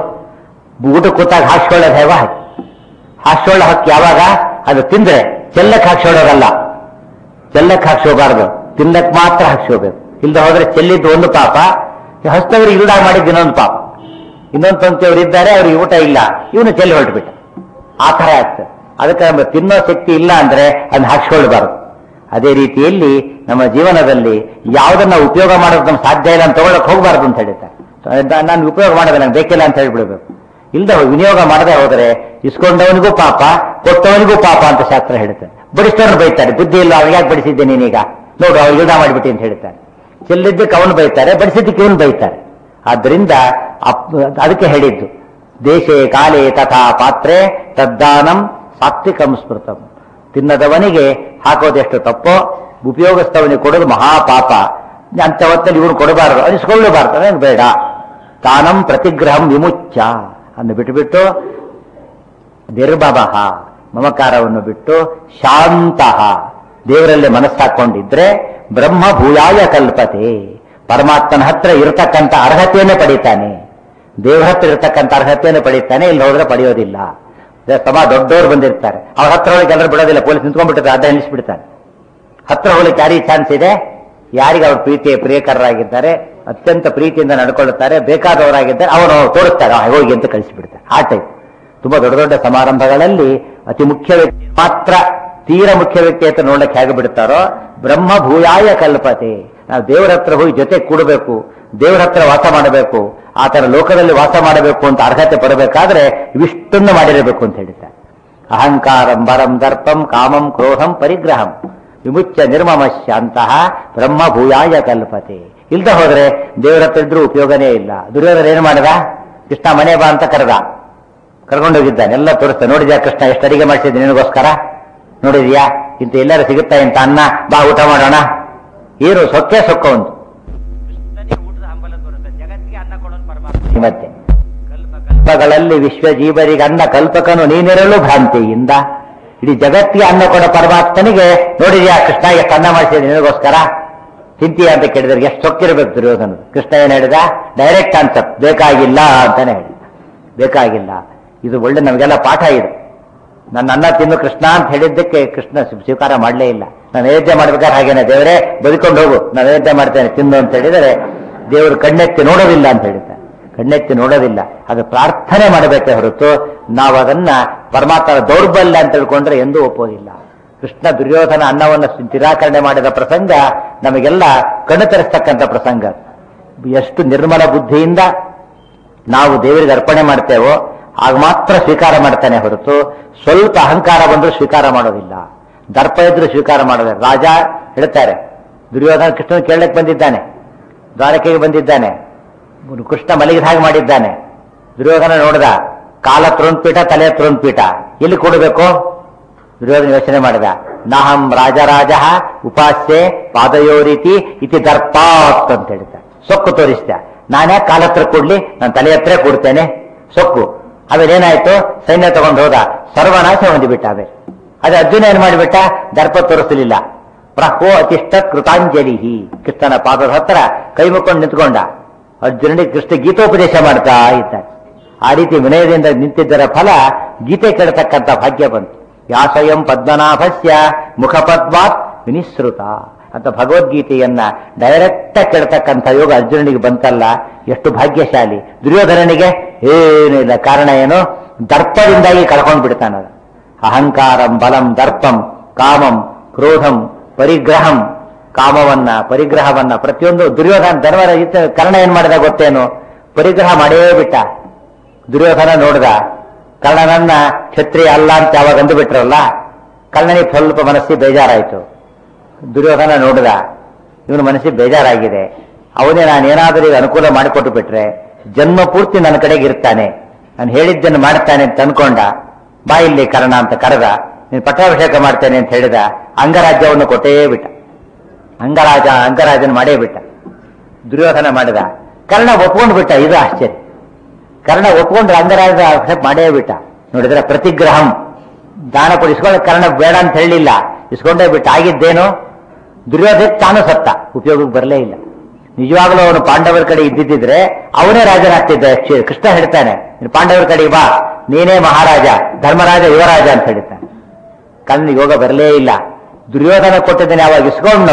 ಊಟ ಕೂತಾಗ ಹಾಕ್ಸ್ಕೊಳ್ಳೋದು ಹೇವ ಹಾಗೆ ಹಾಕ್ಸ್ಕೊಳ್ಳೋ ಹಕ್ಕು ಯಾವಾಗ ಅದು ತಿಂದ್ರೆ ಚೆಲ್ಲಕ್ಕೆ ಹಾಕ್ಸೋಳೋದಲ್ಲ ಚೆಲ್ಲಕ್ಕೆ ಹಾಕ್ಸೋಬಾರ್ದು ತಿನ್ನಕ್ ಮಾತ್ರ ಹಾಕ್ಸೋಬೇಕು ಇಲ್ದ ಹೋದ್ರೆ ಚೆಲ್ಲಿದ್ದು ಒಂದು ಪಾಪ ಹಸ್ತವ್ರಿಗೆ ಇಲ್ದಾಗ ಮಾಡಿದ್ದು ಇನ್ನೊಂದು ಪಾಪ ಇನ್ನೊಂದು ತಂತಿಯವರು ಇದ್ದಾರೆ ಅವ್ರಿಗೆ ಊಟ ಇಲ್ಲ ಇವನು ಚೆಲ್ಲಿ ಹೊರಟುಬಿಟ್ಟ ಆ ಥರ ಆಗ್ತದೆ ಅದಕ್ಕೆ ನಮ್ಮ ತಿನ್ನೋ ಶಕ್ತಿ ಇಲ್ಲ ಅಂದ್ರೆ ಅದನ್ನ ಹಾಕ್ಸ್ಕೊಳ್ಬಾರ್ದು ಅದೇ ರೀತಿಯಲ್ಲಿ ನಮ್ಮ ಜೀವನದಲ್ಲಿ ಯಾವುದನ್ನ ಉಪಯೋಗ ಮಾಡೋದು ನಮ್ಗೆ ಸಾಧ್ಯ ಇಲ್ಲ ಅಂತ ತಗೊಳಕ್ ಹೋಗ್ಬಾರ್ದು ಅಂತ ಹೇಳ್ತಾರೆ ಅದ- ನಾನು ಉಪಯೋಗ ಮಾಡೋದು ನಂಗೆ ಬೇಕಿಲ್ಲ ಅಂತ ಹೇಳ್ಬಿಡ್ಬೇಕು ಇಲ್ದ ವಿನಿಯೋಗ ಮಾಡದೆ ಹೋದರೆ ಇಸ್ಕೊಂಡವನಿಗೂ ಪಾಪ ಕೊಟ್ಟವನಿಗೂ ಪಾಪ ಅಂತ ಶಾಸ್ತ್ರ ಹೇಳ್ತಾರೆ ಬಡಿಸ್ತವ್ರನ್ನ ಬೈತಾರೆ ಬುದ್ಧಿ ಇಲ್ಲ ಅವ್ನಿಗೆ ಯಾಕೆ ಬಡಿಸಿದ್ದೆ ನೀನೀಗ ನೋಡು ಅವ್ರು ಇಲ್ದ ಮಾಡಿಬಿಟ್ಟು ಅಂತ ಹೇಳ್ತಾರೆ ಚೆಲ್ಲಿದ್ದಕ್ಕೆ ಅವನು ಬೈತಾರೆ ಬಡಿಸಿದ್ದಕ್ಕೆ ಇವನು ಬೈತಾರೆ ಆದ್ರಿಂದ ಅಪ್- ಅದಕ್ಕೆ ಹೇಳಿದ್ದು ದೇಶೇ ಕಾಲೇ ತಥಾ ಪಾತ್ರೆ ತದ್ದಾನಂ ಸಾತ್ವಿಕಂ ಸ್ಮೃತಂ ತಿನ್ನದವನಿಗೆ ಹಾಕೋದೆಷ್ಟು ತಪ್ಪೋ ಉಪಯೋಗಿಸ್ತವನಿಗೆ ಕೊಡೋದು ಮಹಾಪಾಪ ಅಂತ ಹೊತ್ತಲ್ಲಿ ಇವನು ಕೊಡಬಾರದು ಅನಿಸ್ಕೊಳ್ಳಬಾರ್ದು ಅದೇನು ಬೇಡ ತಾನಂ ಪ್ರತಿಗ್ರಹಂ ವಿಮುಚ್ಚ ಅನ್ನು ಬಿಟ್ಟುಬಿಟ್ಟು ನಿರ್ಭವ ಮಮಕಾರವನ್ನು ಬಿಟ್ಟು ಶಾಂತಃ ದೇವರಲ್ಲಿ ಮನಸ್ಸಾಕೊಂಡಿದ್ರೆ ಬ್ರಹ್ಮ ಭೂಯಾಯ ಕಲ್ಪತೆ ಪರಮಾತ್ಮನ ಹತ್ರ ಇರತಕ್ಕಂಥ ಅರ್ಹತೆಯನ್ನೇ ಪಡಿತಾನೆ ದೇವರ ಹತ್ರ ಇರತಕ್ಕಂಥ ಅರ್ಹತೆಯನ್ನು ಪಡಿತಾನೆ ಇಲ್ಲಿ ಹೋದ್ರೆ ಪಡೆಯೋದಿಲ್ಲ ಅದೇ ಸಮ ದೊಡ್ಡವರು ಬಂದಿರ್ತಾರೆ ಅವ್ರ ಹತ್ರ ಹೋಗಿ ಎಲ್ಲರೂ ಬಿಡೋದಿಲ್ಲ ಪೊಲೀಸ್ ನಿಂತ್ಕೊಂಡ್ಬಿಟ್ಟಿರ್ತಾರೆ ಅದ ನಿಲ್ಲಿಸ್ಬಿಡ್ತಾನೆ ಹತ್ರ ಹೋಗ್ಲಿಕ್ಕೆ ಯಾರಿಗೆ ಚಾನ್ಸ್ ಇದೆ ಯಾರಿಗೆ ಅವ್ರ ಪ್ರೀತಿಯ ಪ್ರಿಯಕರರಾಗಿದ್ದಾರೆ ಅತ್ಯಂತ ಪ್ರೀತಿಯಿಂದ ನಡ್ಕೊಳ್ಳುತ್ತಾರೆ ಬೇಕಾದವರಾಗಿದ್ದಾರೆ ಅವರು ತೋರಿಸ್ತಾರೆ "ಆ, ಹೋಗಿ ಅಂತ ಕಳಿಸಿಬಿಡ್ತಾರೆ ಆ ಟೈಪ್ ತುಂಬಾ ದೊಡ್ಡ ದೊಡ್ಡ ಸಮಾರಂಭಗಳಲ್ಲಿ ಅತಿ ಮುಖ್ಯ ವ್ಯಕ್ತಿ ಮಾತ್ರ ತೀರ ಮುಖ್ಯ ವ್ಯಕ್ತಿ ಅಂತ ನೋಡ್ಲಿಕ್ಕೆ ಹೇಗೆ ಬಿಡ್ತಾರೋ ಬ್ರಹ್ಮ ಭೂಯಾಯ ಕಲ್ಪತೆ ನಾವು ದೇವರ ಹತ್ರ ಹೋಗಿ ಜೊತೆ ಕೂಡಬೇಕು ದೇವರ ಹತ್ರ ವಾಸ ಮಾಡಬೇಕು ಆ ತರ ಲೋಕದಲ್ಲಿ ವಾಸ ಮಾಡಬೇಕು ಅಂತ ಅರ್ಹತೆ ಬರಬೇಕಾದ್ರೆ ಇವಿಷ್ಟನ್ನು ಮಾಡಿರಬೇಕು ಅಂತ ಹೇಳಿದ್ದಾರೆ ಅಹಂಕಾರಂ ಬರಂ ದರ್ಪಂ ಕಾಮಂ ಕ್ರೋಧಂ ಪರಿಗ್ರಹಂ ವಿಮುಚ್ಚ ನಿರ್ಮಮಶ್ಯ ಅಂತಹ ಬ್ರಹ್ಮ ಭೂಯಾಯ ಕಲ್ಪತೆ ಇಲ್ದ ಹೋದ್ರೆ ದೇವರ ಹತ್ರ ಇದ್ರೂ ಉಪಯೋಗನೇ ಇಲ್ಲ ದುರ್ಯೋಧನ ಏನು ಮಾಡಿದ ಕೃಷ್ಣ ಮನೆ ಬಾ ಅಂತ ಕರೆದ ಕರ್ಕೊಂಡೋಗಿದ್ದಾನೆ ಎಲ್ಲ ತೋರಿಸ್ತಾ ನೋಡಿದ್ಯಾ ಕೃಷ್ಣ ಎಷ್ಟು ಅಡಿಗೆ ಮಾಡಿಸಿದ್ದೆ ನಿನಗೋಸ್ಕರ ನೋಡಿದ್ಯಾ ಇಂತ ಎಲ್ಲರೂ ಸಿಗುತ್ತಾ ಇಂತ ಅನ್ನ ಬಾ ಊಟ ಮಾಡೋಣ ಏನು ಸೊಕ್ಕೆ ಸೊಕ್ಕ ಒಂದು ಊಟದ ಹಂಬಲ ತೋರಿಸ್ತಾರೆ ಜಗತ್ತಿಗೆ ಅನ್ನ ಕೊಡೋನು ಪರಮಾತ್ಮ ಮತ್ತೆ ಕಲ್ಪ ಕಲ್ಪಗಳಲ್ಲಿ ವಿಶ್ವಜೀವರಿಗೆ ಅನ್ನ ಕಲ್ಪಕನು ನೀನಿರಲು ಭ್ರಾಂತಿಯಿಂದ ಇಡೀ ಜಗತ್ತಿಗೆ ಅನ್ನ ಕೊಡ ಪರಮಾತ್ಮನಿಗೆ ನೋಡಿದ್ಯಾ ಕೃಷ್ಣ ಎಷ್ಟು ಅನ್ನ ಮಾಡಿಸಿದ ನಿನಗೋಸ್ಕರ ತಿಂತೀಯ ಅಂತ ಕೇಳಿದ್ರೆ ಎಷ್ಟು ಸೊಕ್ಕಿರ್ಬೇಕು ದುರ್ಯೋಧನ ಕೃಷ್ಣ ಏನ್ ಹೇಳಿದ ಡೈರೆಕ್ಟ್ ಕಾನ್ಸೆಪ್ಟ್ ಬೇಕಾಗಿಲ್ಲ ಅಂತಾನೆ ಹೇಳಿದ ಬೇಕಾಗಿಲ್ಲ ಇದು ಒಳ್ಳೆ ನಮಗೆಲ್ಲ ಪಾಠ ಇದೆ ನನ್ನ ಅನ್ನ ತಿನ್ನು ಕೃಷ್ಣ ಅಂತ ಹೇಳಿದ್ದಕ್ಕೆ ಕೃಷ್ಣ ಸ್ವ- ಸ್ವೀಕಾರ ಮಾಡಲೇ ಇಲ್ಲ ನಾನು ನೈವೇದ್ಯ ಮಾಡ್ಬೇಕಾದ್ರೆ ಹಾಗೇನೆ ದೇವರೇ ಬದುಕೊಂಡು ಹೋಗು ನಾನು ನೈವೇದ್ಯ ಮಾಡ್ತೇನೆ ತಿನ್ನು ಅಂತ ಹೇಳಿದರೆ ದೇವರು ಕಣ್ಣೆತ್ತಿ ನೋಡೋದಿಲ್ಲ ಅಂತ ಹೇಳಿದ್ದಾರೆ ಕಣ್ಣೆತ್ತಿ ನೋಡೋದಿಲ್ಲ ಅದು ಪ್ರಾರ್ಥನೆ ಮಾಡಬೇಕೇ ಹೊರತು ನಾವು ಅದನ್ನ ಪರಮಾತ್ಮನ ದೌರ್ಬಲ್ಯ ಅಂತ ತಿಳ್ಕೊಂಡ್ರೆ ಎಂದೂ ಒಪ್ಪೋದಿಲ್ಲ ಕೃಷ್ಣ ದುರ್ಯೋಧನ ಅನ್ನವನ್ನು ನಿರಾಕರಣೆ ಮಾಡಿದ ಪ್ರಸಂಗ ನಮಗೆಲ್ಲ ಕಣ್ಣು ತೆರೆಸ್ತಕ್ಕಂಥ ಪ್ರಸಂಗ ಎಷ್ಟು ನಿರ್ಮಲ ಬುದ್ಧಿಯಿಂದ ನಾವು ದೇವರಿಗೆ ಅರ್ಪಣೆ ಮಾಡ್ತೇವೋ ಆಗ ಮಾತ್ರ ಸ್ವೀಕಾರ ಮಾಡ್ತಾನೆ ಹೊರತು ಸ್ವಲ್ಪ ಅಹಂಕಾರ ಬಂದರೂ ಸ್ವೀಕಾರ ಮಾಡೋದಿಲ್ಲ ದರ್ಪ ಇದ್ರೂ ಸ್ವೀಕಾರ ಮಾಡೋದಿಲ್ಲ ರಾಜ ಹೇಳ್ತಾರೆ ದುರ್ಯೋಧನ ಕೃಷ್ಣನ ಕೇಳಕ್ಕೆ ಬಂದಿದ್ದಾನೆ ದ್ವಾರಕೆಗೆ ಬಂದಿದ್ದಾನೆ ಕೃಷ್ಣ ಮಲಗಿದ ಹಾಗೆ ಮಾಡಿದ್ದಾನೆ ದುರ್ಯೋಧನ ನೋಡಿದ ಕಾಲ ಪೀಠ ತಲೆ ಪೀಠ ಎಲ್ಲಿ ಕೊಡಬೇಕು ದುರ್ಯೋಧನ ಯೋಚನೆ ಮಾಡಿದ ನಾಹಂ ರಾಜರಾಜ ಉಪಾಸ್ಯೆ ಪಾದಯೋರೀತಿ ಇತಿ ದರ್ಪಾತ್ ಅಂತ ಹೇಳ್ತಾರೆ ಸೊಕ್ಕು ತೋರಿಸ್ದ ನಾನೇ ಕಾಲ ಹತ್ರ ಕೊಡ್ಲಿ ನಾನು ತಲೆ ಹತ್ರ ಕೊಡ್ತೇನೆ ಸೊಕ್ಕು ಆಮೇಲೆ ಏನಾಯ್ತು ಸೈನ್ಯ ತಗೊಂಡು ಹೋದ ಸರ್ವನಾಶ ಹೊಂದಿಬಿಟ್ಟ ಅದೇ ಅದೇ ಅರ್ಜುನ ಏನ್ ಮಾಡಿಬಿಟ್ಟ ದರ್ಪ ತೋರಿಸಲಿಲ್ಲ ಪ್ರಹೋ ಅತಿಷ್ಠ ಕೃತಾಂಜಲಿ ಕೃಷ್ಣನ ಪಾದದ ಹತ್ರ ಕೈ ಮುಕ್ಕೊಂಡು ನಿಂತ್ಕೊಂಡ ಅರ್ಜುನನಿಗೆ ಕೃಷ್ಣ ಗೀತೋಪದೇಶ ಮಾಡ್ತಾ ಇದ್ದಾನೆ ಆ ರೀತಿ ವಿನಯದಿಂದ ನಿಂತಿದ್ದರ ಫಲ ಗೀತೆ ಕೇಳತಕ್ಕಂಥ ಭಾಗ್ಯ ಬಂತು ಯಾ ಸ್ವಯಂ ಪದ್ಮನಾಭಸ್ಯ ಮುಖಪದ್ವಾತ್ ವಿನಿಸೃತ ಅಂತ ಭಗವದ್ಗೀತೆಯನ್ನ ಡೈರೆಕ್ಟ್ ಕೇಳ್ತಕ್ಕಂಥ ಯೋಗ ಅರ್ಜುನನಿಗೆ ಬಂತಲ್ಲ ಎಷ್ಟು ಭಾಗ್ಯಶಾಲಿ ದುರ್ಯೋಧನನಿಗೆ ಏನಿಲ್ಲ ಕಾರಣ ಏನು ದರ್ಪದಿಂದಾಗಿ ಕಳ್ಕೊಂಡು ಬಿಡ್ತಾನದ ಅಹಂಕಾರಂ ಬಲಂ ದರ್ಪಂ ಕಾಮಂ ಕ್ರೋಧಂ ಪರಿಗ್ರಹಂ ಕಾಮವನ್ನ ಪರಿಗ್ರಹವನ್ನ ಪ್ರತಿಯೊಂದು ದುರ್ಯೋಧನ ಧರ್ಮರ ಇತ್ತ ಕರ್ಣ ಏನ್ ಮಾಡಿದ ಗೊತ್ತೇನು ಪರಿಗ್ರಹ ಮಾಡೇ ಬಿಟ್ಟ ದುರ್ಯೋಧನ ನೋಡ್ದ ಕರ್ಣನನ್ನ ಕ್ಷತ್ರಿಯ ಅಲ್ಲ ಅಂತ ಯಾವಾಗ ಅಂದು ಬಿಟ್ರಲ್ಲ ಕರ್ಣನಿಗೆ ಸ್ವಲ್ಪ ಮನಸ್ಸಿಗೆ ಬೇಜಾರಾಯಿತು ದುರ್ಯೋಧನ ನೋಡಿದ ಇವನ ಮನಸ್ಸಿಗೆ ಬೇಜಾರಾಗಿದೆ ಅವನೇ ನಾನು ಏನಾದರೂ ಈಗ ಅನುಕೂಲ ಮಾಡಿಕೊಟ್ಟು ಬಿಟ್ರೆ ಜನ್ಮ ಪೂರ್ತಿ ನನ್ನ ಕಡೆಗೆ ಇರ್ತಾನೆ ನಾನು ಹೇಳಿದ್ದನ್ನು ಮಾಡ್ತಾನೆ ಅಂತ ಅನ್ಕೊಂಡ ಬಾ ಇಲ್ಲಿ ಕರ್ಣ ಅಂತ ಕರೆದ ನೀನು ಪಟ್ಟಾಭಿಷೇಕ ಮಾಡ್ತೇನೆ ಅಂತ ಹೇಳಿದ ಅಂಗರಾಜ್ಯವನ್ನು ಕೊಟ್ಟೇ ಬಿಟ್ಟ ಅಂಗರಾಜ ಅಂಗರಾಜನ ಮಾಡೇ ಬಿಟ್ಟ ದುರ್ಯೋಧನ ಮಾಡಿದ ಕರ್ಣ ಒಪ್ಕೊಂಡು ಬಿಟ್ಟ ಇದು ಆಶ್ಚರ್ಯ ಕರ್ಣ ಒಪ್ಕೊಂಡ್ರೆ ಅಂಗರಾಜ ಅಕ್ಸೆಪ್ಟ್ ಮಾಡೇ ಬಿಟ್ಟ ನೋಡಿದ್ರೆ ಪ್ರತಿಗ್ರಹಂ ದಾನ ಕೊಡಿ ಇಸ್ಕೊಳ್ಳೋ ಕರ್ಣ ಬೇಡ ಅಂತ ಹೇಳಲಿಲ್ಲ ಇಸ್ಕೊಂಡೇ ಬಿಟ್ಟ ಆಗಿದ್ದೇನು ದುರ್ಯೋಧನ ತಾನು ಸತ್ತ ಉಪಯೋಗಕ್ಕೆ ಬರಲೇ ಇಲ್ಲ ನಿಜವಾಗ್ಲೂ ಅವನು ಪಾಂಡವರ ಕಡೆ ಇದ್ದಿದ್ದಿದ್ರೆ ಅವನೇ ರಾಜನಾಗ್ತಿದ್ದ ಕ್ಷ- ಕೃಷ್ಣ ಹೇಳ್ತಾನೆ ನೀನು ಪಾಂಡವರ ಕಡೆಗೆ ಬಾ ನೀನೇ ಮಹಾರಾಜ ಧರ್ಮರಾಜ ಯುವರಾಜ ಅಂತ ಹೇಳ್ತಾನೆ ಕಣ್ಣು ಯೋಗ ಬರಲೇ ಇಲ್ಲ ದುರ್ಯೋಧನ ಕೊಟ್ಟಿದ್ದೇನೆ ಅವಾಗ ಇಸ್ಕೊಂಡು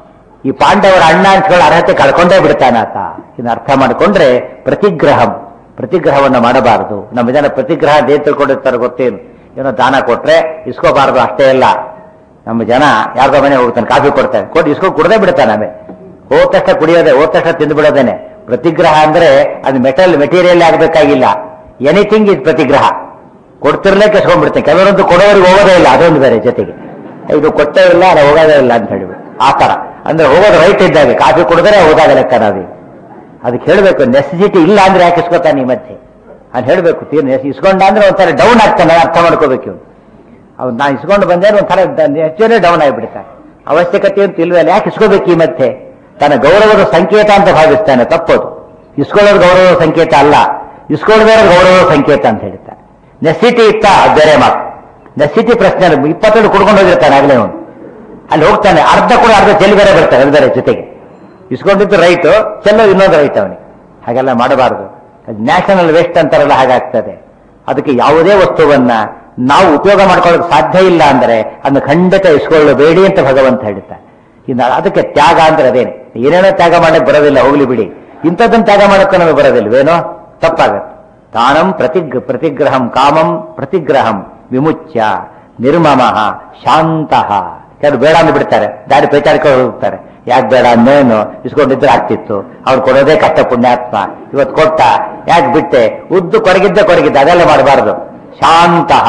ಈ ಪಾಂಡವರ ಅಣ್ಣ ಅಂಚ್ಗಳ ಅರ್ಹತೆ ಕಳ್ಕೊಂಡೇ ಬಿಡ್ತಾನೆ ಆತ ಇದನ್ನ ಅರ್ಥ ಮಾಡಿಕೊಂಡ್ರೆ ಪ್ರತಿಗ್ರಹಂ ಪ್ರತಿಗ್ರಹವನ್ನ ಮಾಡಬಾರದು ನಮ್ಮ ಜನ ಪ್ರತಿಗ್ರಹ ದೇವ್ ತಿಳ್ಕೊಂಡಿರ್ತಾರೆ ಗೊತ್ತೇನು ಏನೋ ದಾನ ಕೊಟ್ರೆ ಇಸ್ಕೋಬಾರದು ಅಷ್ಟೇ ಅಲ್ಲ ನಮ್ಮ ಜನ ಯಾರ್ದೋ ಮನೆ ಹೋಗ್ತಾನೆ ಕಾಫಿ ಕೊಡ್ತಾನೆ ಕೊಟ್ಟು ಇಸ್ಕೊಂಡು ಕುಡದೇ ಬಿಡ್ತಾನೆ ಆಮೇಲೆ ಹೋದ ತಕ್ಷಣ ಕುಡಿಯೋದೆ ಹೋದ ತಕ್ಷಣ ತಿಂದು ಬಿಡೋದೇನೆ ಪ್ರತಿಗ್ರಹ ಅಂದ್ರೆ ಅದು ಮೆಟಲ್ ಮೆಟೀರಿಯಲ್ ಆಗಬೇಕಾಗಿಲ್ಲ ಎನಿಥಿಂಗ್ ಇಸ್ ಪ್ರತಿಗ್ರಹ ಕೊಡ್ತಿರ್ಲೇ ಕೆಸ್ಕೊಂಡ್ಬಿಡ್ತೇನೆ ಕೆಲವರಂತೂ ಕೊಡೋರಿಗೆ ಹೋಗೋದೇ ಇಲ್ಲ ಅದೊಂದು ಬೇರೆ ಜೊತೆಗೆ ಇದು ಕೊಟ್ಟೇ ಇಲ್ಲ ಅಲ್ಲ ಹೋಗೋದೇ ಇಲ್ಲ ಅಂತ ಹೇಳಿಬಿಟ್ಟು ಆ ತರ ಅಂದ್ರೆ ಹೋಗೋದು ರೈಟ್ ಇದ್ದಾಗ ಕಾಫಿ ಕುಡಿದ್ರೆ ಹೋದಾಗ ಲೆಕ್ಕ ನಾವೀಗ ಅದಕ್ಕೆ ಹೇಳಬೇಕು ನೆಸೆಸಿಟಿ ಇಲ್ಲ ಅಂದ್ರೆ ಯಾಕೆ ಇಸ್ಕೊತಾನೆ ಈ ಮಧ್ಯೆ ಅದು ಹೇಳಬೇಕು ತೀರ್ ಇಸ್ಕೊಂಡ ಅಂದ್ರೆ ಒಂಥರ ಡೌನ್ ಆಗ್ತಾನೆ ಅರ್ಥ ಮಾಡ್ಕೋಬೇಕು ಇವ್ನು ಅವ್ನು ನಾನು ಇಸ್ಕೊಂಡು ಬಂದ್ರೆ ಒಂಥರ ಹೆಚ್ಚೇ ಡೌನ್ ಆಗಿಬಿಡ್ತಾನೆ ಅವಶ್ಯಕತೆ ಅಂತ ಇಲ್ವಲ್ಲ ಯಾಕೆ ಇಸ್ಕೋಬೇಕು ಈ ಮಧ್ಯೆ ತನ್ನ ಗೌರವದ ಸಂಕೇತ ಅಂತ ಭಾವಿಸ್ತಾನೆ ತಪ್ಪದು ಇಸ್ಕೊಳ್ಳೋದು ಗೌರವದ ಸಂಕೇತ ಅಲ್ಲ ಇಸ್ಕೊಳ್ಳೋದೇ ಗೌರವದ ಸಂಕೇತ ಅಂತ ಹೇಳ್ತಾನೆ ನೆಸಿಟಿ ಇತ್ತ ಅದು ಬೇರೆ ಮಾತು ನೆಸಿಟಿ ಪ್ರಶ್ನೆ ಅಲ್ಲ. ಇಪ್ಪತ್ತೆರಡು ಕುಡ್ಕೊಂಡು ಹೋಗಿರ್ತಾನೆ ಆಗಲೇ ಅವನು ಅಲ್ಲಿ ಹೋಗ್ತಾನೆ ಅರ್ಧ ಕೂಡ ಅರ್ಧ ಚೆಲ್ಲಿ ಬೇರೆ ಬರ್ತಾರೆ ಅದು ಬೇರೆ ಜೊತೆಗೆ ಇಸ್ಕೊಂಡಿದ್ದು ರೈಟು ಚೆಲ್ಲೋ ಇನ್ನೊಂದು ರೈಟ್ ಅವನಿಗೆ ಹಾಗೆಲ್ಲ ಮಾಡಬಾರದು ನ್ಯಾಷನಲ್ ವೇಸ್ಟ್ ಅಂತಾರಲ್ಲ ಹಾಗಾಗ್ತದೆ ಅದಕ್ಕೆ ಯಾವುದೇ ವಸ್ತುವನ್ನ ನಾವು ಉಪಯೋಗ ಮಾಡ್ಕೊಳ್ಳೋಕೆ ಸಾಧ್ಯ ಇಲ್ಲ ಅಂದ್ರೆ ಅದನ್ನು ಖಂಡಿತ ಇಸ್ಕೊಳ್ಳಬೇಡಿ ಅಂತ ಭಗವಂತ ಹೇಳ್ತಾನೆ ಇನ್ನು ಅದಕ್ಕೆ ತ್ಯಾಗ ಅಂದ್ರೆ ಅದೇನೆ ಏನೇನೋ ತ್ಯಾಗ ಮಾಡಕ್ ಬರೋದಿಲ್ಲ ಹೋಗ್ಲಿ ಬಿಡಿ ಇಂಥದ್ದನ್ನು ತ್ಯಾಗ ಮಾಡಕ್ಕೆ ನಮಗೆ ಬರೋದಿಲ್ವೇನೋ ತಪ್ಪಾಗತ್ತೆ ತಾನಂ ಪ್ರತಿಗ್ ಪ್ರತಿಗ್ರಹಂ ಕಾಮಂ ಪ್ರತಿಗ್ರಹಂ ವಿಮುಚ್ಯ ನಿರ್ಮಮಃ ಶಾಂತಃ ಕೆಲವರು ಬೇಡ ಅಂದು ಬಿಡ್ತಾರೆ ದಾರಿ ಪೇಚಾಡ್ಕೊಂಡು ಹೋಗ್ತಾರೆ ಯಾಕೆ ಬೇಡ ಅಂದೇನು ಇಸ್ಕೊಂಡಿದ್ರೆ ಆಗ್ತಿತ್ತು ಅವ್ರು ಕೊಡೋದೇ ಕಷ್ಟ ಪುಣ್ಯಾತ್ಮ ಇವತ್ತು ಕೊಟ್ಟ ಯಾಕೆ ಬಿಟ್ಟೆ ಉದ್ದು ಕೊರಗಿದ್ದೆ ಕೊರಗಿದ್ದೆ ಅದೆಲ್ಲ ಮಾಡಬಾರದು ಶಾಂತಃ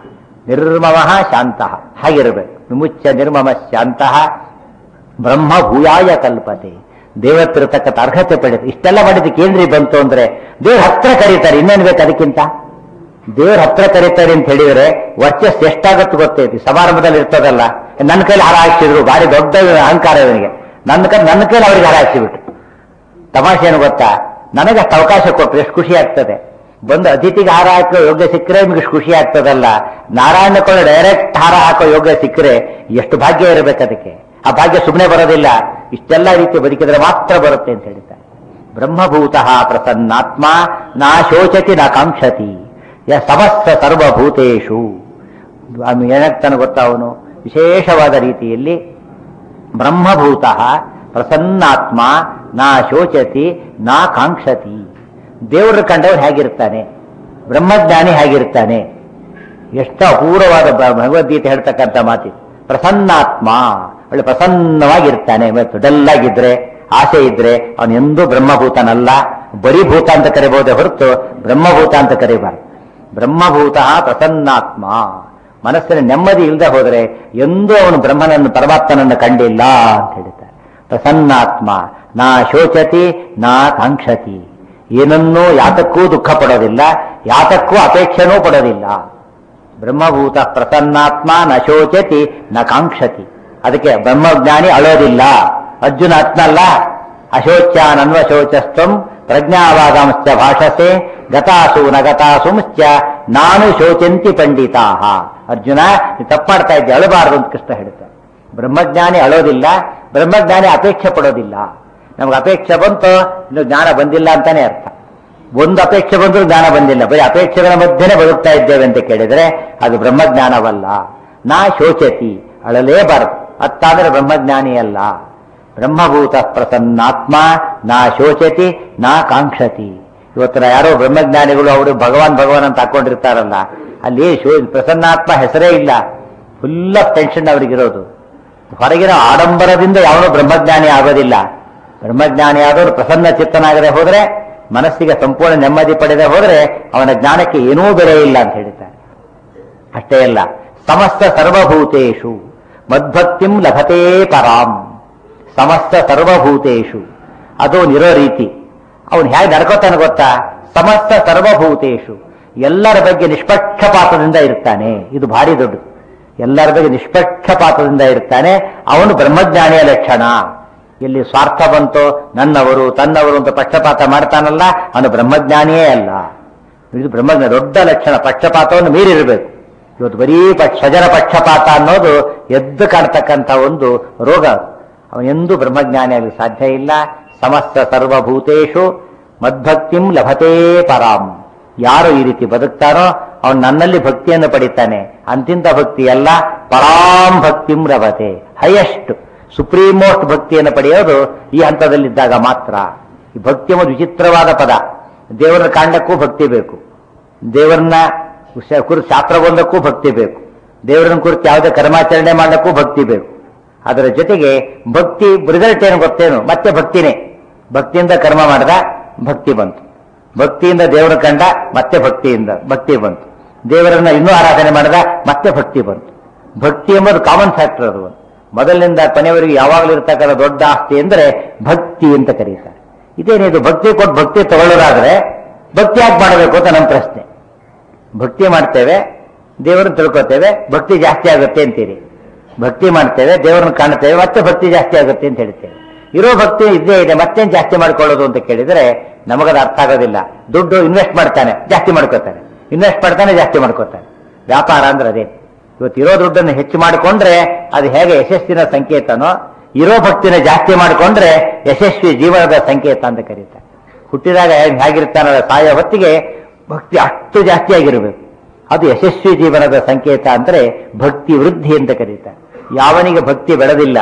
ನಿರ್ಮಮಃ ಶಾಂತಃ ಹಾಗಿರ್ಬೇಕು ವಿಮುಚ್ಯ ನಿರ್ಮಮ ಶಾಂತಃ ಬ್ರಹ್ಮ ಭೂಯಾಯ ಕಲ್ಪತೆ ದೇವತ್ತಿರತಕ್ಕಂಥ ಅರ್ಹತೆ ಪಡೆದು ಇಷ್ಟೆಲ್ಲ ಮಾಡಿದ್ದಕ್ಕೆ ಏನ್ರಿ ಬಂತು ಅಂದ್ರೆ ದೇವ್ರ ಹತ್ರ ಕರೀತಾರೆ ಇನ್ನೇನ್ ಬೇಕು ಅದಕ್ಕಿಂತ ದೇವ್ರ ಹತ್ರ ಕರೀತಾರೆ ಅಂತ ಹೇಳಿದ್ರೆ ವರ್ಚಸ್ ಎಷ್ಟಾಗತ್ತೆ ಗೊತ್ತೈತಿ ಸಮಾರಂಭದಲ್ಲಿ ಇರ್ತದಲ್ಲ ನನ್ನ ಕೈಲಿ ಹಾರ ಹಾಕ್ಸಿದ್ರು ಭಾರಿ ದೊಡ್ಡ ಅಹಂಕಾರ ಇವನಿಗೆ ನನ್ನ ಕೈ ನನ್ನ ಕೈಲಿ ಅವ್ರಿಗೆ ಹಾರ ಹಾಕ್ಸಿಬಿಟ್ರು ತಮಾಷೆ ಏನು ಗೊತ್ತಾ ನನಗೆ ಅಷ್ಟು ಅವಕಾಶ ಕೊಟ್ಟರು ಎಷ್ಟು ಖುಷಿ ಆಗ್ತದೆ ಬಂದು ಅತಿಥಿಗೆ ಹಾರ ಹಾಕೋ ಯೋಗ್ಯ ಸಿಕ್ಕರೆ ನಿಮ್ಗೆ ಇಷ್ಟು ಖುಷಿ ಆಗ್ತದಲ್ಲ ನಾರಾಯಣ ಕೊಂಡು ಡೈರೆಕ್ಟ್ ಹಾರ ಹಾಕೋ ಯೋಗ್ಯ ಸಿಕ್ಕರೆ ಎಷ್ಟು ಭಾಗ್ಯ ಇರಬೇಕು ಅದಕ್ಕೆ ಆ ಭಾಗ್ಯ ಸುಮ್ಮನೆ ಬರೋದಿಲ್ಲ ಇಷ್ಟೆಲ್ಲ ರೀತಿ ಬದುಕಿದ್ರೆ ಮಾತ್ರ ಬರುತ್ತೆ ಅಂತ ಹೇಳ್ತಾರೆ ಬ್ರಹ್ಮಭೂತ ಪ್ರಸನ್ನಾತ್ಮ ನಾ ಶೋಚತಿ ನ ಕಾಂಕ್ಷತಿ ಯ ಸಮಸ್ತ ಸರ್ವಭೂತೇಶು ಅವನು ಏನಾಗ್ತಾನೆ ಗೊತ್ತಾ ಅವನು ವಿಶೇಷವಾದ ರೀತಿಯಲ್ಲಿ ಬ್ರಹ್ಮಭೂತ ಪ್ರಸನ್ನಾತ್ಮ ನಾ ಶೋಚತಿ ನಾ ಕಾಂಕ್ಷತಿ ದೇವರು ಕಂಡವ್ರು ಹೇಗಿರ್ತಾನೆ ಬ್ರಹ್ಮಜ್ಞಾನಿ ಹೇಗಿರ್ತಾನೆ ಎಷ್ಟು ಅಪೂರ್ವವಾದ ಬ- ಭಗವದ್ಗೀತೆ ಹೇಳ್ತಕ್ಕಂಥ ಮಾತಿ ಪ್ರಸನ್ನಾತ್ಮ ಒಳ್ಳೆ ಪ್ರಸನ್ನವಾಗಿರ್ತಾನೆ ಮತ್ತು ಡಲ್ಲಾಗಿದ್ರೆ ಆಸೆ ಇದ್ರೆ ಅವನು ಎಂದೂ ಬ್ರಹ್ಮಭೂತನಲ್ಲ ಬರೀ ಭೂತ ಅಂತ ಕರಿಬಹುದೇ ಹೊರತು ಬ್ರಹ್ಮಭೂತ ಅಂತ ಕರಿಬಾರ್ದು ಬ್ರಹ್ಮಭೂತ ಪ್ರಸನ್ನಾತ್ಮ ಮನಸ್ಸಿನ ನೆಮ್ಮದಿ ಇಲ್ಲದೆ ಹೋದರೆ ಎಂದೂ ಅವನು ಬ್ರಹ್ಮನನ್ನು ಪರಮಾತ್ಮನನ್ನು ಕಂಡಿಲ್ಲ ಅಂತ ಹೇಳ್ತಾರೆ ಪ್ರಸನ್ನಾತ್ಮ ನಾ ಶೋಚತಿ ನಾ ಕಾಂಕ್ಷತಿ ಏನನ್ನೂ ಯಾತಕ್ಕೂ ದುಃಖ ಪಡೋದಿಲ್ಲ ಯಾತಕ್ಕೂ ಅಪೇಕ್ಷೆನೂ ಪಡೋದಿಲ್ಲ ಬ್ರಹ್ಮಭೂತ ಪ್ರಸನ್ನಾತ್ಮ ನ ಶೋಚತಿ ನ ಕಾಂಕ್ಷತಿ ಅದಕ್ಕೆ ಬ್ರಹ್ಮಜ್ಞಾನಿ ಅಳೋದಿಲ್ಲ ಅರ್ಜುನ ಅತ್ನಲ್ಲ ಅಶೋಚ್ಯಾನನ್ವಶೋಚಸ್ತಂ ಪ್ರಜ್ಞಾವಾದಾಂಶ್ಚ ಭಾಷಸೆ ಗತಾಸು ನ ಗತಾಸುಂಶ್ಚ ನಾನು ಶೋಚಂತಿ ಪಂಡಿತಾ ಅರ್ಜುನ ನೀ ತಪ್ಪು ಮಾಡ್ತಾ ಇದ್ದೆ ಅಳಬಾರದು ಅಂತ ಕೃಷ್ಣ ಹೇಳ್ತಾರೆ ಬ್ರಹ್ಮಜ್ಞಾನಿ ಅಳೋದಿಲ್ಲ ಬ್ರಹ್ಮಜ್ಞಾನಿ ಅಪೇಕ್ಷೆ ಪಡೋದಿಲ್ಲ ನಮ್ಗೆ ಅಪೇಕ್ಷೆ ಬಂತು ಇನ್ನು ಜ್ಞಾನ ಬಂದಿಲ್ಲ ಅಂತಾನೆ ಅರ್ಥ ಒಂದು ಅಪೇಕ್ಷೆ ಬಂದರೂ ಜ್ಞಾನ ಬಂದಿಲ್ಲ ಬರೀ ಅಪೇಕ್ಷೆಗಳ ಮಧ್ಯೆನೇ ಬದುಕ್ತಾ ಇದ್ದೇವೆ ಅಂತ ಕೇಳಿದ್ರೆ ಅದು ಬ್ರಹ್ಮಜ್ಞಾನವಲ್ಲ ನಾ ಶೋಚತಿ ಅಳಲೇಬಾರದು ಅತ್ತಾದರೆ ಬ್ರಹ್ಮಜ್ಞಾನಿ ಅಲ್ಲ ಬ್ರಹ್ಮಭೂತ ಪ್ರಸನ್ನಾತ್ಮ ನಾ ಶೋಚತಿ ನಾ ಕಾಂಕ್ಷತಿ ಇವತ್ತಿನ ಯಾರೋ ಬ್ರಹ್ಮಜ್ಞಾನಿಗಳು ಅವರು ಭಗವಾನ್ ಭಗವಾನ್ ಅಂತ ಹಾಕೊಂಡಿರ್ತಾರಲ್ಲ ಅಲ್ಲಿ ಶೋ ಪ್ರಸನ್ನಾತ್ಮ ಹೆಸರೇ ಇಲ್ಲ ಫುಲ್ ಆಫ್ ಟೆನ್ಷನ್ ಅವರಿಗಿರೋದು ಹೊರಗಿನ ಆಡಂಬರದಿಂದ ಯಾವನೂ ಬ್ರಹ್ಮಜ್ಞಾನಿ ಆಗೋದಿಲ್ಲ ಬ್ರಹ್ಮಜ್ಞಾನಿ ಆದವರು ಪ್ರಸನ್ನ ಚಿತ್ತನಾಗದೆ ಹೋದ್ರೆ ಮನಸ್ಸಿಗೆ ಸಂಪೂರ್ಣ ನೆಮ್ಮದಿ ಪಡೆದೇ ಹೋದ್ರೆ ಅವನ ಜ್ಞಾನಕ್ಕೆ ಏನೂ ಬೆಲೆ ಇಲ್ಲ ಅಂತ ಹೇಳ್ತಾರೆ ಅಷ್ಟೇ ಅಲ್ಲ ಸಮಸ್ತ ಸರ್ವಭೂತೇಶು ಮದ್ಭಕ್ತಿಂ ಲಭತೆ ಪರಾಂ ಸಮಸ್ತ ಸರ್ವಭೂತೇಶು ಅದು ನಿರೋ ರೀತಿ ಅವನು ಹೇಗೆ ನಡ್ಕೋತಾನೆ ಗೊತ್ತಾ ಸಮಸ್ತ ಸರ್ವಭೂತೇಶು ಎಲ್ಲರ ಬಗ್ಗೆ ನಿಷ್ಪಕ್ಷಪಾತದಿಂದ ಇರ್ತಾನೆ ಇದು ಭಾರಿ ದೊಡ್ಡದು ಎಲ್ಲರ ಬಗ್ಗೆ ನಿಷ್ಪಕ್ಷಪಾತದಿಂದ ಇರ್ತಾನೆ ಅವನು ಬ್ರಹ್ಮಜ್ಞಾನಿಯ ಲಕ್ಷಣ ಇಲ್ಲಿ ಸ್ವಾರ್ಥ ಬಂತೋ ನನ್ನವರು ತನ್ನವರು ಅಂತ ಪಕ್ಷಪಾತ ಮಾಡ್ತಾನಲ್ಲ ಅವನು ಬ್ರಹ್ಮಜ್ಞಾನಿಯೇ ಅಲ್ಲ ಇದು ಬ್ರಹ್ಮಜ್ಞಾನ ದೊಡ್ಡ ಲಕ್ಷಣ ಪಕ್ಷಪಾತವನ್ನು ಮೀರಿರಬೇಕು ಇವತ್ತು ಬರೀ ಪಕ್ಷ ಸ್ವಜನ ಪಕ್ಷಪಾತ ಅನ್ನೋದು ಎದ್ದು ಕಾಣ್ತಕ್ಕಂಥ ಒಂದು ರೋಗ ಅದು. ಅವನೆಂದೂ ಬ್ರಹ್ಮಜ್ಞಾನಿ ಆಗಲಿ ಸಾಧ್ಯ ಇಲ್ಲ ಸಮಸ್ತ ಸರ್ವಭೂತೇಶು ಮದ್ಭಕ್ತಿಂ ಲಭತೇ ಪರಾಂ ಯಾರು ಈ ರೀತಿ ಬದುಕ್ತಾನೋ ಅವನು ನನ್ನಲ್ಲಿ ಭಕ್ತಿಯನ್ನು ಪಡಿತಾನೆ ಅಂತಿಂತ ಭಕ್ತಿ ಅಲ್ಲ ಪರಾಂ ಭಕ್ತಿಂ ಲಭತೆ ಹೈಯೆಸ್ಟ್ ಸುಪ್ರೀಂ ಮೋಸ್ಟ್ ಭಕ್ತಿಯನ್ನು ಪಡೆಯೋದು ಈ ಹಂತದಲ್ಲಿದ್ದಾಗ ಮಾತ್ರ ಈ ಭಕ್ತಿ ಒಂದು ವಿಚಿತ್ರವಾದ ಪದ ದೇವರನ್ನ ಕಾಣಕ್ಕೂ ಭಕ್ತಿ ಬೇಕು ದೇವರನ್ನ ಶ- ಕುರಿತು ಶಾಸ್ತ್ರವೊಂದಕ್ಕೂ ಭಕ್ತಿ ಬೇಕು ದೇವರನ್ನ ಕುರಿತು ಯಾವುದೇ ಕರ್ಮಾಚರಣೆ ಮಾಡಕ್ಕೂ ಭಕ್ತಿ ಬೇಕು ಅದರ ಜೊತೆಗೆ ಭಕ್ತಿ ರಿಸಲ್ಟ್ ಏನು ಗೊತ್ತೇನು ಮತ್ತೆ ಭಕ್ತಿನೇ ಭಕ್ತಿಯಿಂದ ಕರ್ಮ ಮಾಡಿದ ಭಕ್ತಿ ಬಂತು ಭಕ್ತಿಯಿಂದ ದೇವರ ಕಂಡ ಮತ್ತೆ ಭಕ್ತಿಯಿಂದ ಭಕ್ತಿ ಬಂತು ದೇವರನ್ನ ಇನ್ನೂ ಆರಾಧನೆ ಮಾಡಿದ ಮತ್ತೆ ಭಕ್ತಿ ಬಂತು ಭಕ್ತಿ ಎಂಬುದು ಕಾಮನ್ ಫ್ಯಾಕ್ಟರ್ ಅದು ಮೊದಲಿನಿಂದ ಕೊನೆಯವರೆಗೆ ಯಾವಾಗಲೂ ಇರ್ತಕ್ಕಂಥ ದೊಡ್ಡ ಆಸ್ತಿ ಅಂದ್ರೆ ಭಕ್ತಿ ಅಂತ ಕರೀತಾರೆ ಇದೇನಿದು ಭಕ್ತಿ ಕೊಟ್ಟು ಭಕ್ತಿ ತಗೊಳ್ಳೋದಾದ್ರೆ ಭಕ್ತಿ ಯಾಕೆ ಮಾಡಬೇಕು ಅಂತ ನಮ್ಮ ಪ್ರಶ್ನೆ ಭಕ್ತಿ ಮಾಡ್ತೇವೆ ದೇವರನ್ನ ತಿಳ್ಕೊತೇವೆ ಭಕ್ತಿ ಜಾಸ್ತಿ ಆಗುತ್ತೆ ಅಂತೀರಿ ಭಕ್ತಿ ಮಾಡ್ತೇವೆ ದೇವರನ್ನ ಕಾಣ್ತೇವೆ ಮತ್ತೆ ಭಕ್ತಿ ಜಾಸ್ತಿ ಆಗುತ್ತೆ ಅಂತ ಹೇಳ್ತೇವೆ ಇರೋ ಭಕ್ತಿ ಇದ್ದೇ ಇದೆ ಮತ್ತೇನ್ ಜಾಸ್ತಿ ಮಾಡ್ಕೊಳ್ಳೋದು ಅಂತ ಕೇಳಿದ್ರೆ ನಮಗದು ಅರ್ಥ ಆಗೋದಿಲ್ಲ ದುಡ್ಡು ಇನ್ವೆಸ್ಟ್ ಮಾಡ್ತಾನೆ ಜಾಸ್ತಿ ಮಾಡ್ಕೋತಾನೆ ಇನ್ವೆಸ್ಟ್ ಮಾಡ್ತಾನೆ ಜಾಸ್ತಿ ಮಾಡ್ಕೋತಾನೆ ವ್ಯಾಪಾರ ಅಂದ್ರೆ ಅದೇ ಇವತ್ತು ಇರೋ ದುಡ್ಡನ್ನು ಹೆಚ್ಚು ಮಾಡಿಕೊಂಡ್ರೆ ಅದು ಹೇಗೆ ಯಶಸ್ಸಿನ ಸಂಕೇತನೋ ಇರೋ ಭಕ್ತಿನ ಜಾಸ್ತಿ ಮಾಡಿಕೊಂಡ್ರೆ ಯಶಸ್ವಿ ಜೀವನದ ಸಂಕೇತ ಅಂತ ಕರೀತಾರೆ ಹುಟ್ಟಿದಾಗ ಹೇಗ್- ಹೇಗಿರ್ತಾನಲ್ಲ ಸಾಯೋ ಹೊತ್ತಿಗೆ ಭಕ್ತಿ ಅಷ್ಟು ಜಾಸ್ತಿ ಆಗಿರಬೇಕು ಅದು ಯಶಸ್ವಿ ಜೀವನದ ಸಂಕೇತ ಅಂದ್ರೆ ಭಕ್ತಿ ವೃದ್ಧಿ ಅಂತ ಕರೀತಾರೆ ಯಾವನಿಗೆ ಭಕ್ತಿ ಬೆಳೆದಿಲ್ಲ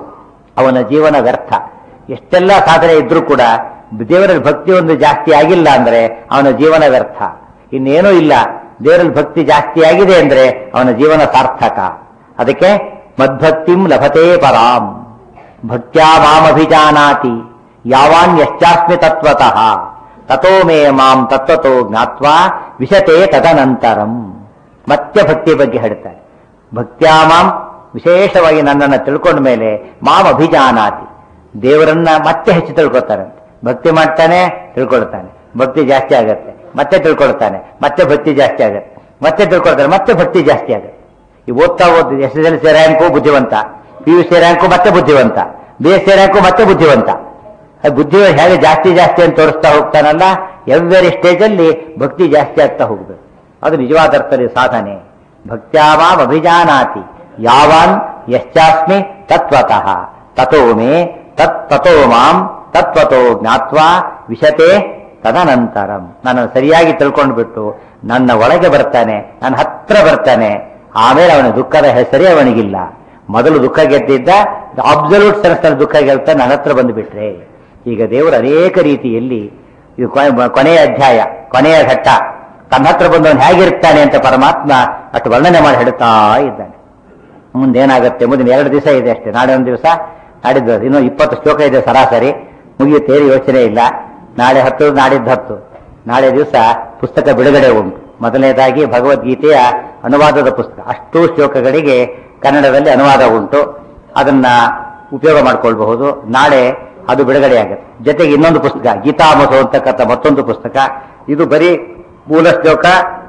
ಅವನ ಜೀವನ ವ್ಯರ್ಥ ಎಷ್ಟೆಲ್ಲ ಸಾಧನೆ ಇದ್ರೂ ಕೂಡ ದೇವರಲ್ಲಿ ಭಕ್ತಿ ಒಂದು ಜಾಸ್ತಿ ಆಗಿಲ್ಲ ಅಂದ್ರೆ ಅವನ ಜೀವನ ವ್ಯರ್ಥ ಇನ್ನೇನೂ ಇಲ್ಲ ದೇವರಲ್ಲಿ ಭಕ್ತಿ ಜಾಸ್ತಿ ಆಗಿದೆ ಅಂದ್ರೆ ಅವನ ಜೀವನ ಸಾರ್ಥಕ ಅದಕ್ಕೆ ಮದ್ಭಕ್ತಿಂ ಲಭತೆ ಪರಾಂ ಭಕ್ತ್ಯಾ ಮಾಮಭಿಜಾನಾತಿ ಯಾವಾನ್ ಯಶ್ಚಾಸ್ಮಿ ತತ್ವತಃ ತಥೋ ಮೇ ಮಾಂ ತತ್ವತೋ ಜ್ಞಾತ್ವಾ ವಿಶತೆ ತದನಂತರಂ ಮತ್ತೆ ಭಕ್ತಿ ಬಗ್ಗೆ ಹೇಳ್ತಾರೆ ಭಕ್ತ್ಯಾ ಮಾಂ ವಿಶೇಷವಾಗಿ ನನ್ನನ್ನು ತಿಳ್ಕೊಂಡ ಮೇಲೆ ಮಾಂ ಅಭಿಜಾನಾತಿ ದೇವರನ್ನ ಮತ್ತೆ ಹೆಚ್ಚು ತಿಳ್ಕೊತಾರಂತೆ ಭಕ್ತಿ ಮಾಡ್ತಾನೆ ತಿಳ್ಕೊಳ್ತಾನೆ ಭಕ್ತಿ ಜಾಸ್ತಿ ಆಗತ್ತೆ ಮತ್ತೆ ತಿಳ್ಕೊಳ್ತಾನೆ ಮತ್ತೆ ಭಕ್ತಿ ಜಾಸ್ತಿ ಆಗತ್ತೆ ಮತ್ತೆ ತಿಳ್ಕೊಳ್ತಾನೆ ಮತ್ತೆ ಭಕ್ತಿ ಜಾಸ್ತಿ ಆಗತ್ತೆ ಈ ಓದ್ತಾ ಓದ್ S S L C rank ಬುದ್ಧಿವಂತ ಪಿ ಯು ಸಿ ರ್ಯಾಂಕು ಮತ್ತೆ ಬುದ್ಧಿವಂತ ಬಿ ಎಸ್ ಸಿ ರ್ಯಾಂಕು ಮತ್ತೆ ಬುದ್ಧಿವಂತ ಆ ಬುದ್ಧಿ ಹೇಗೆ ಜಾಸ್ತಿ ಜಾಸ್ತಿ ಅಂತ ತೋರಿಸ್ತಾ ಹೋಗ್ತಾನಲ್ಲ ಎವ್ರಿ ಸ್ಟೇಜ್ ಅಲ್ಲಿ ಭಕ್ತಿ ಜಾಸ್ತಿ ಆಗ್ತಾ ಹೋಗ್ಬೇಕು ಅದು ನಿಜವಾದ ಅರ್ಥದಲ್ಲಿ ಸಾಧನೆ ಭಕ್ತ್ಯಾವಾಂ ಅಭಿಜಾನಾತಿ ಯಾವಾನ್ ಯಶ್ಚಾಸ್ಮಿ ತತ್ವತಃ ತಥೋ ಮೇ ತತ್ ತಥೋ ಮಾಂ ತತ್ವತೋ ಜ್ಞಾತ್ವಾ ವಿಶತೆ ತದನಂತರಂ ನಾನು ಸರಿಯಾಗಿ ತಿಳ್ಕೊಂಡು ಬಿಟ್ಟು ನನ್ನ ಒಳಗೆ ಬರ್ತಾನೆ ನನ್ನ ಹತ್ರ ಬರ್ತಾನೆ ಆಮೇಲೆ ಅವನ ದುಃಖದ ಹೆಸರೇ ಅವನಿಗಿಲ್ಲ ಮೊದಲು ದುಃಖ ಗೆದ್ದಿದ್ದ ಅಬ್ಸಲ್ಯೂಟ್ ಸೆನ್ಸ್ ದುಃಖ ಗೆಲ್ತಾ ನನ್ನ ಹತ್ರ ಬಂದುಬಿಟ್ರೆ ಈಗ ದೇವರು ಅನೇಕ ರೀತಿಯಲ್ಲಿ ಇದು ಕೊನೆ- ಕೊನೆಯ ಅಧ್ಯಾಯ ಕೊನೆಯ ಘಟ್ಟ ತನ್ನ ಹತ್ರ ಬಂದವನು ಹೇಗಿರ್ತಾನೆ ಅಂತ ಪರಮಾತ್ಮ ಅಷ್ಟು ವರ್ಣನೆ ಮಾಡಿ ಹೇಳ್ತಾ ಇದ್ದಾನೆ ಮುಂದೇನಾಗುತ್ತೆ ಮುಂದಿನ ಎರಡು ದಿವಸ ಇದೆ ಅಷ್ಟೇ ನಾಳೆ ಒಂದು ದಿವಸ ನಾಡಿದ್ದು ಇನ್ನು ಇಪ್ಪತ್ತು ಶ್ಲೋಕ ಇದೆ ಸರಾಸರಿ ಮುಗಿಯುತ್ತೇರಿ ಯೋಚನೆ ಇಲ್ಲ ನಾಳೆ ಹತ್ತು ನಾಡಿದ್ದು ಹತ್ತು ನಾಳೆ ದಿವಸ ಪುಸ್ತಕ ಬಿಡುಗಡೆ ಉಂಟು ಮೊದಲನೇದಾಗಿ ಭಗವದ್ಗೀತೆಯ ಅನುವಾದದ ಪುಸ್ತಕ ಅಷ್ಟು ಶ್ಲೋಕಗಳಿಗೆ ಕನ್ನಡದಲ್ಲಿ ಅನುವಾದ ಉಂಟು ಅದನ್ನ ಉಪಯೋಗ ಮಾಡ್ಕೊಳ್ಬಹುದು ನಾಳೆ ಅದು ಬಿಡುಗಡೆ ಆಗುತ್ತೆ ಜೊತೆಗೆ ಇನ್ನೊಂದು ಪುಸ್ತಕ ಗೀತಾಮಸು ಅಂತಕ್ಕಂಥ ಮತ್ತೊಂದು ಪುಸ್ತಕ ಇದು ಬರೀ ಮೂಲ ಶ್ಲೋಕ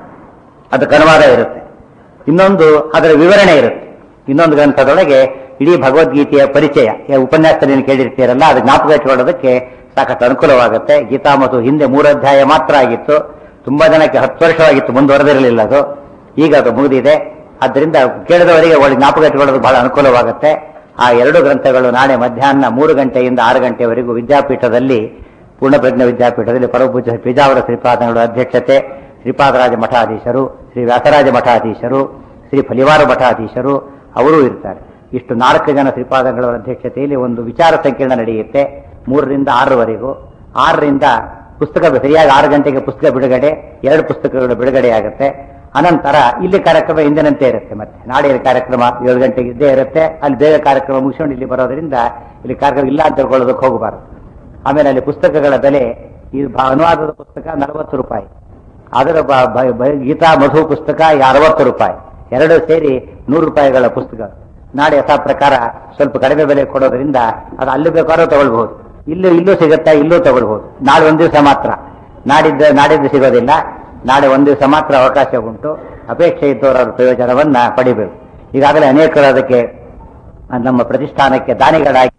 ಅದಕ್ಕೆ ಅನುವಾದ ಇರುತ್ತೆ ಇನ್ನೊಂದು ಅದರ ವಿವರಣೆ ಇರುತ್ತೆ ಇನ್ನೊಂದು ಗ್ರಂಥದೊಳಗೆ ಇಡೀ ಭಗವದ್ಗೀತೆಯ ಪರಿಚಯ ಈ ಉಪನ್ಯಾಸ ನೀವು ಕೇಳಿರ್ತೀರಲ್ಲ ಅದು ಜ್ಞಾಪಕ ಇಟ್ಕೊಳ್ಳೋದಕ್ಕೆ ಸಾಕಷ್ಟು ಅನುಕೂಲವಾಗುತ್ತೆ ಗೀತಾಮಸು ಹಿಂದೆ ಮೂರು ಅಧ್ಯಾಯ ಮಾತ್ರ ಆಗಿತ್ತು ತುಂಬಾ ಜನಕ್ಕೆ ಹತ್ತು ವರ್ಷವಾಗಿತ್ತು ಮುಂದುವರೆದಿರಲಿಲ್ಲ ಅದು ಈಗ ಅದು ಮುಗಿದಿದೆ ಆದ್ದರಿಂದ ಕೇಳಿದವರಿಗೆ ಒಳ್ಳೆ ಜ್ಞಾಪಕ ಇಟ್ಕೊಳ್ಳೋದು ಬಹಳ ಅನುಕೂಲವಾಗುತ್ತೆ ಆ ಎರಡು ಗ್ರಂಥಗಳು ನಾಳೆ ಮಧ್ಯಾಹ್ನ ಮೂರು ಗಂಟೆಯಿಂದ ಆರು ಗಂಟೆವರೆಗೂ ವಿದ್ಯಾಪೀಠದಲ್ಲಿ ಪೂರ್ಣಪ್ರಜ್ಞ ವಿದ್ಯಾಪೀಠದಲ್ಲಿ ಪರಮಪೂಜ್ಯ ಪೇಜಾವರ ಶ್ರೀಪಾದಗಳ ಅಧ್ಯಕ್ಷತೆ ಶ್ರೀಪಾದರಾಜ ಮಠಾಧೀಶರು ಶ್ರೀ ವ್ಯಾಸರಾಜ ಮಠಾಧೀಶರು ಶ್ರೀ ಫಲಿವಾರ ಮಠಾಧೀಶರು ಅವರೂ ಇರ್ತಾರೆ ಇಷ್ಟು ನಾಲ್ಕು ಜನ ಶ್ರೀಪಾದಗಳ ಅಧ್ಯಕ್ಷತೆಯಲ್ಲಿ ಒಂದು ವಿಚಾರ ಸಂಕಿರಣ ನಡೆಯುತ್ತೆ ಮೂರರಿಂದ ಆರರವರೆಗೂ ಆರರಿಂದ ಪುಸ್ತಕ ಸರಿಯಾಗಿ ಆರು ಗಂಟೆಗೆ ಪುಸ್ತಕ ಬಿಡುಗಡೆ ಎರಡು ಪುಸ್ತಕಗಳು ಬಿಡುಗಡೆ ಆಗುತ್ತೆ ಅನಂತರ ಇಲ್ಲಿ ಕಾರ್ಯಕ್ರಮ ಎಂದಿನಂತೆ ಇರುತ್ತೆ ಮತ್ತೆ ನಾಳೆ ಕಾರ್ಯಕ್ರಮ ಏಳು ಗಂಟೆಗೆ ಇದ್ದೇ ಇರುತ್ತೆ ಅಲ್ಲಿ ಬೇಗ ಕಾರ್ಯಕ್ರಮ ಮುಗಿಸ್ಕೊಂಡು ಇಲ್ಲಿ ಬರೋದ್ರಿಂದ ಇಲ್ಲಿ ಕಾರ್ಯಕ್ರಮ ಇಲ್ಲ ಅಂತ ತಿಳ್ಕೊಳ್ಳೋದಕ್ಕೆ ಹೋಗಬಾರದು ಆಮೇಲೆ ಅಲ್ಲಿ ಪುಸ್ತಕಗಳ ಬೆಲೆ ಈ ಭಾ- ಅನುವಾದದ ಪುಸ್ತಕ ನಲವತ್ತು ರೂಪಾಯಿ ಅದರ ಬ- ಬ- ಬ- ಗೀತಾ ಮಧು ಪುಸ್ತಕ ಅರವತ್ತು ರೂಪಾಯಿ ಎರಡು ಸೇರಿ ನೂರು ರೂಪಾಯಿಗಳ ಪುಸ್ತಕ ನಾಳೆ ಯಥಾ ಪ್ರಕಾರ ಸ್ವಲ್ಪ ಕಡಿಮೆ ಬೆಲೆ ಕೊಡೋದ್ರಿಂದ ಅದು ಅಲ್ಲಿ ಬೇಕಾದ್ರೂ ತಗೊಳ್ಬಹುದು ಇಲ್ಲೂ ಇಲ್ಲೂ ಸಿಗುತ್ತಾ ಇಲ್ಲೂ ತಗೊಳ್ಬಹುದು ನಾಳೆ ಒಂದು ದಿವಸ ಮಾತ್ರ ನಾಡಿದ್ದ ನಾಡಿದ್ದು ಸಿಗೋದಿಲ್ಲ ನಾಳೆ ಒಂದು ದಿವಸ ಮಾತ್ರ ಅವಕಾಶ ಉಂಟು ಅಪೇಕ್ಷೆ ಇದ್ದವರ ಪ್ರಯೋಜನವನ್ನ ಪಡಿಬೇಕು ಈಗಾಗಲೇ ಅನೇಕರು ಅದಕ್ಕೆ ನಮ್ಮ ಪ್ರತಿಷ್ಠಾನಕ್ಕೆ ದಾನಿಗಳಾಗಿ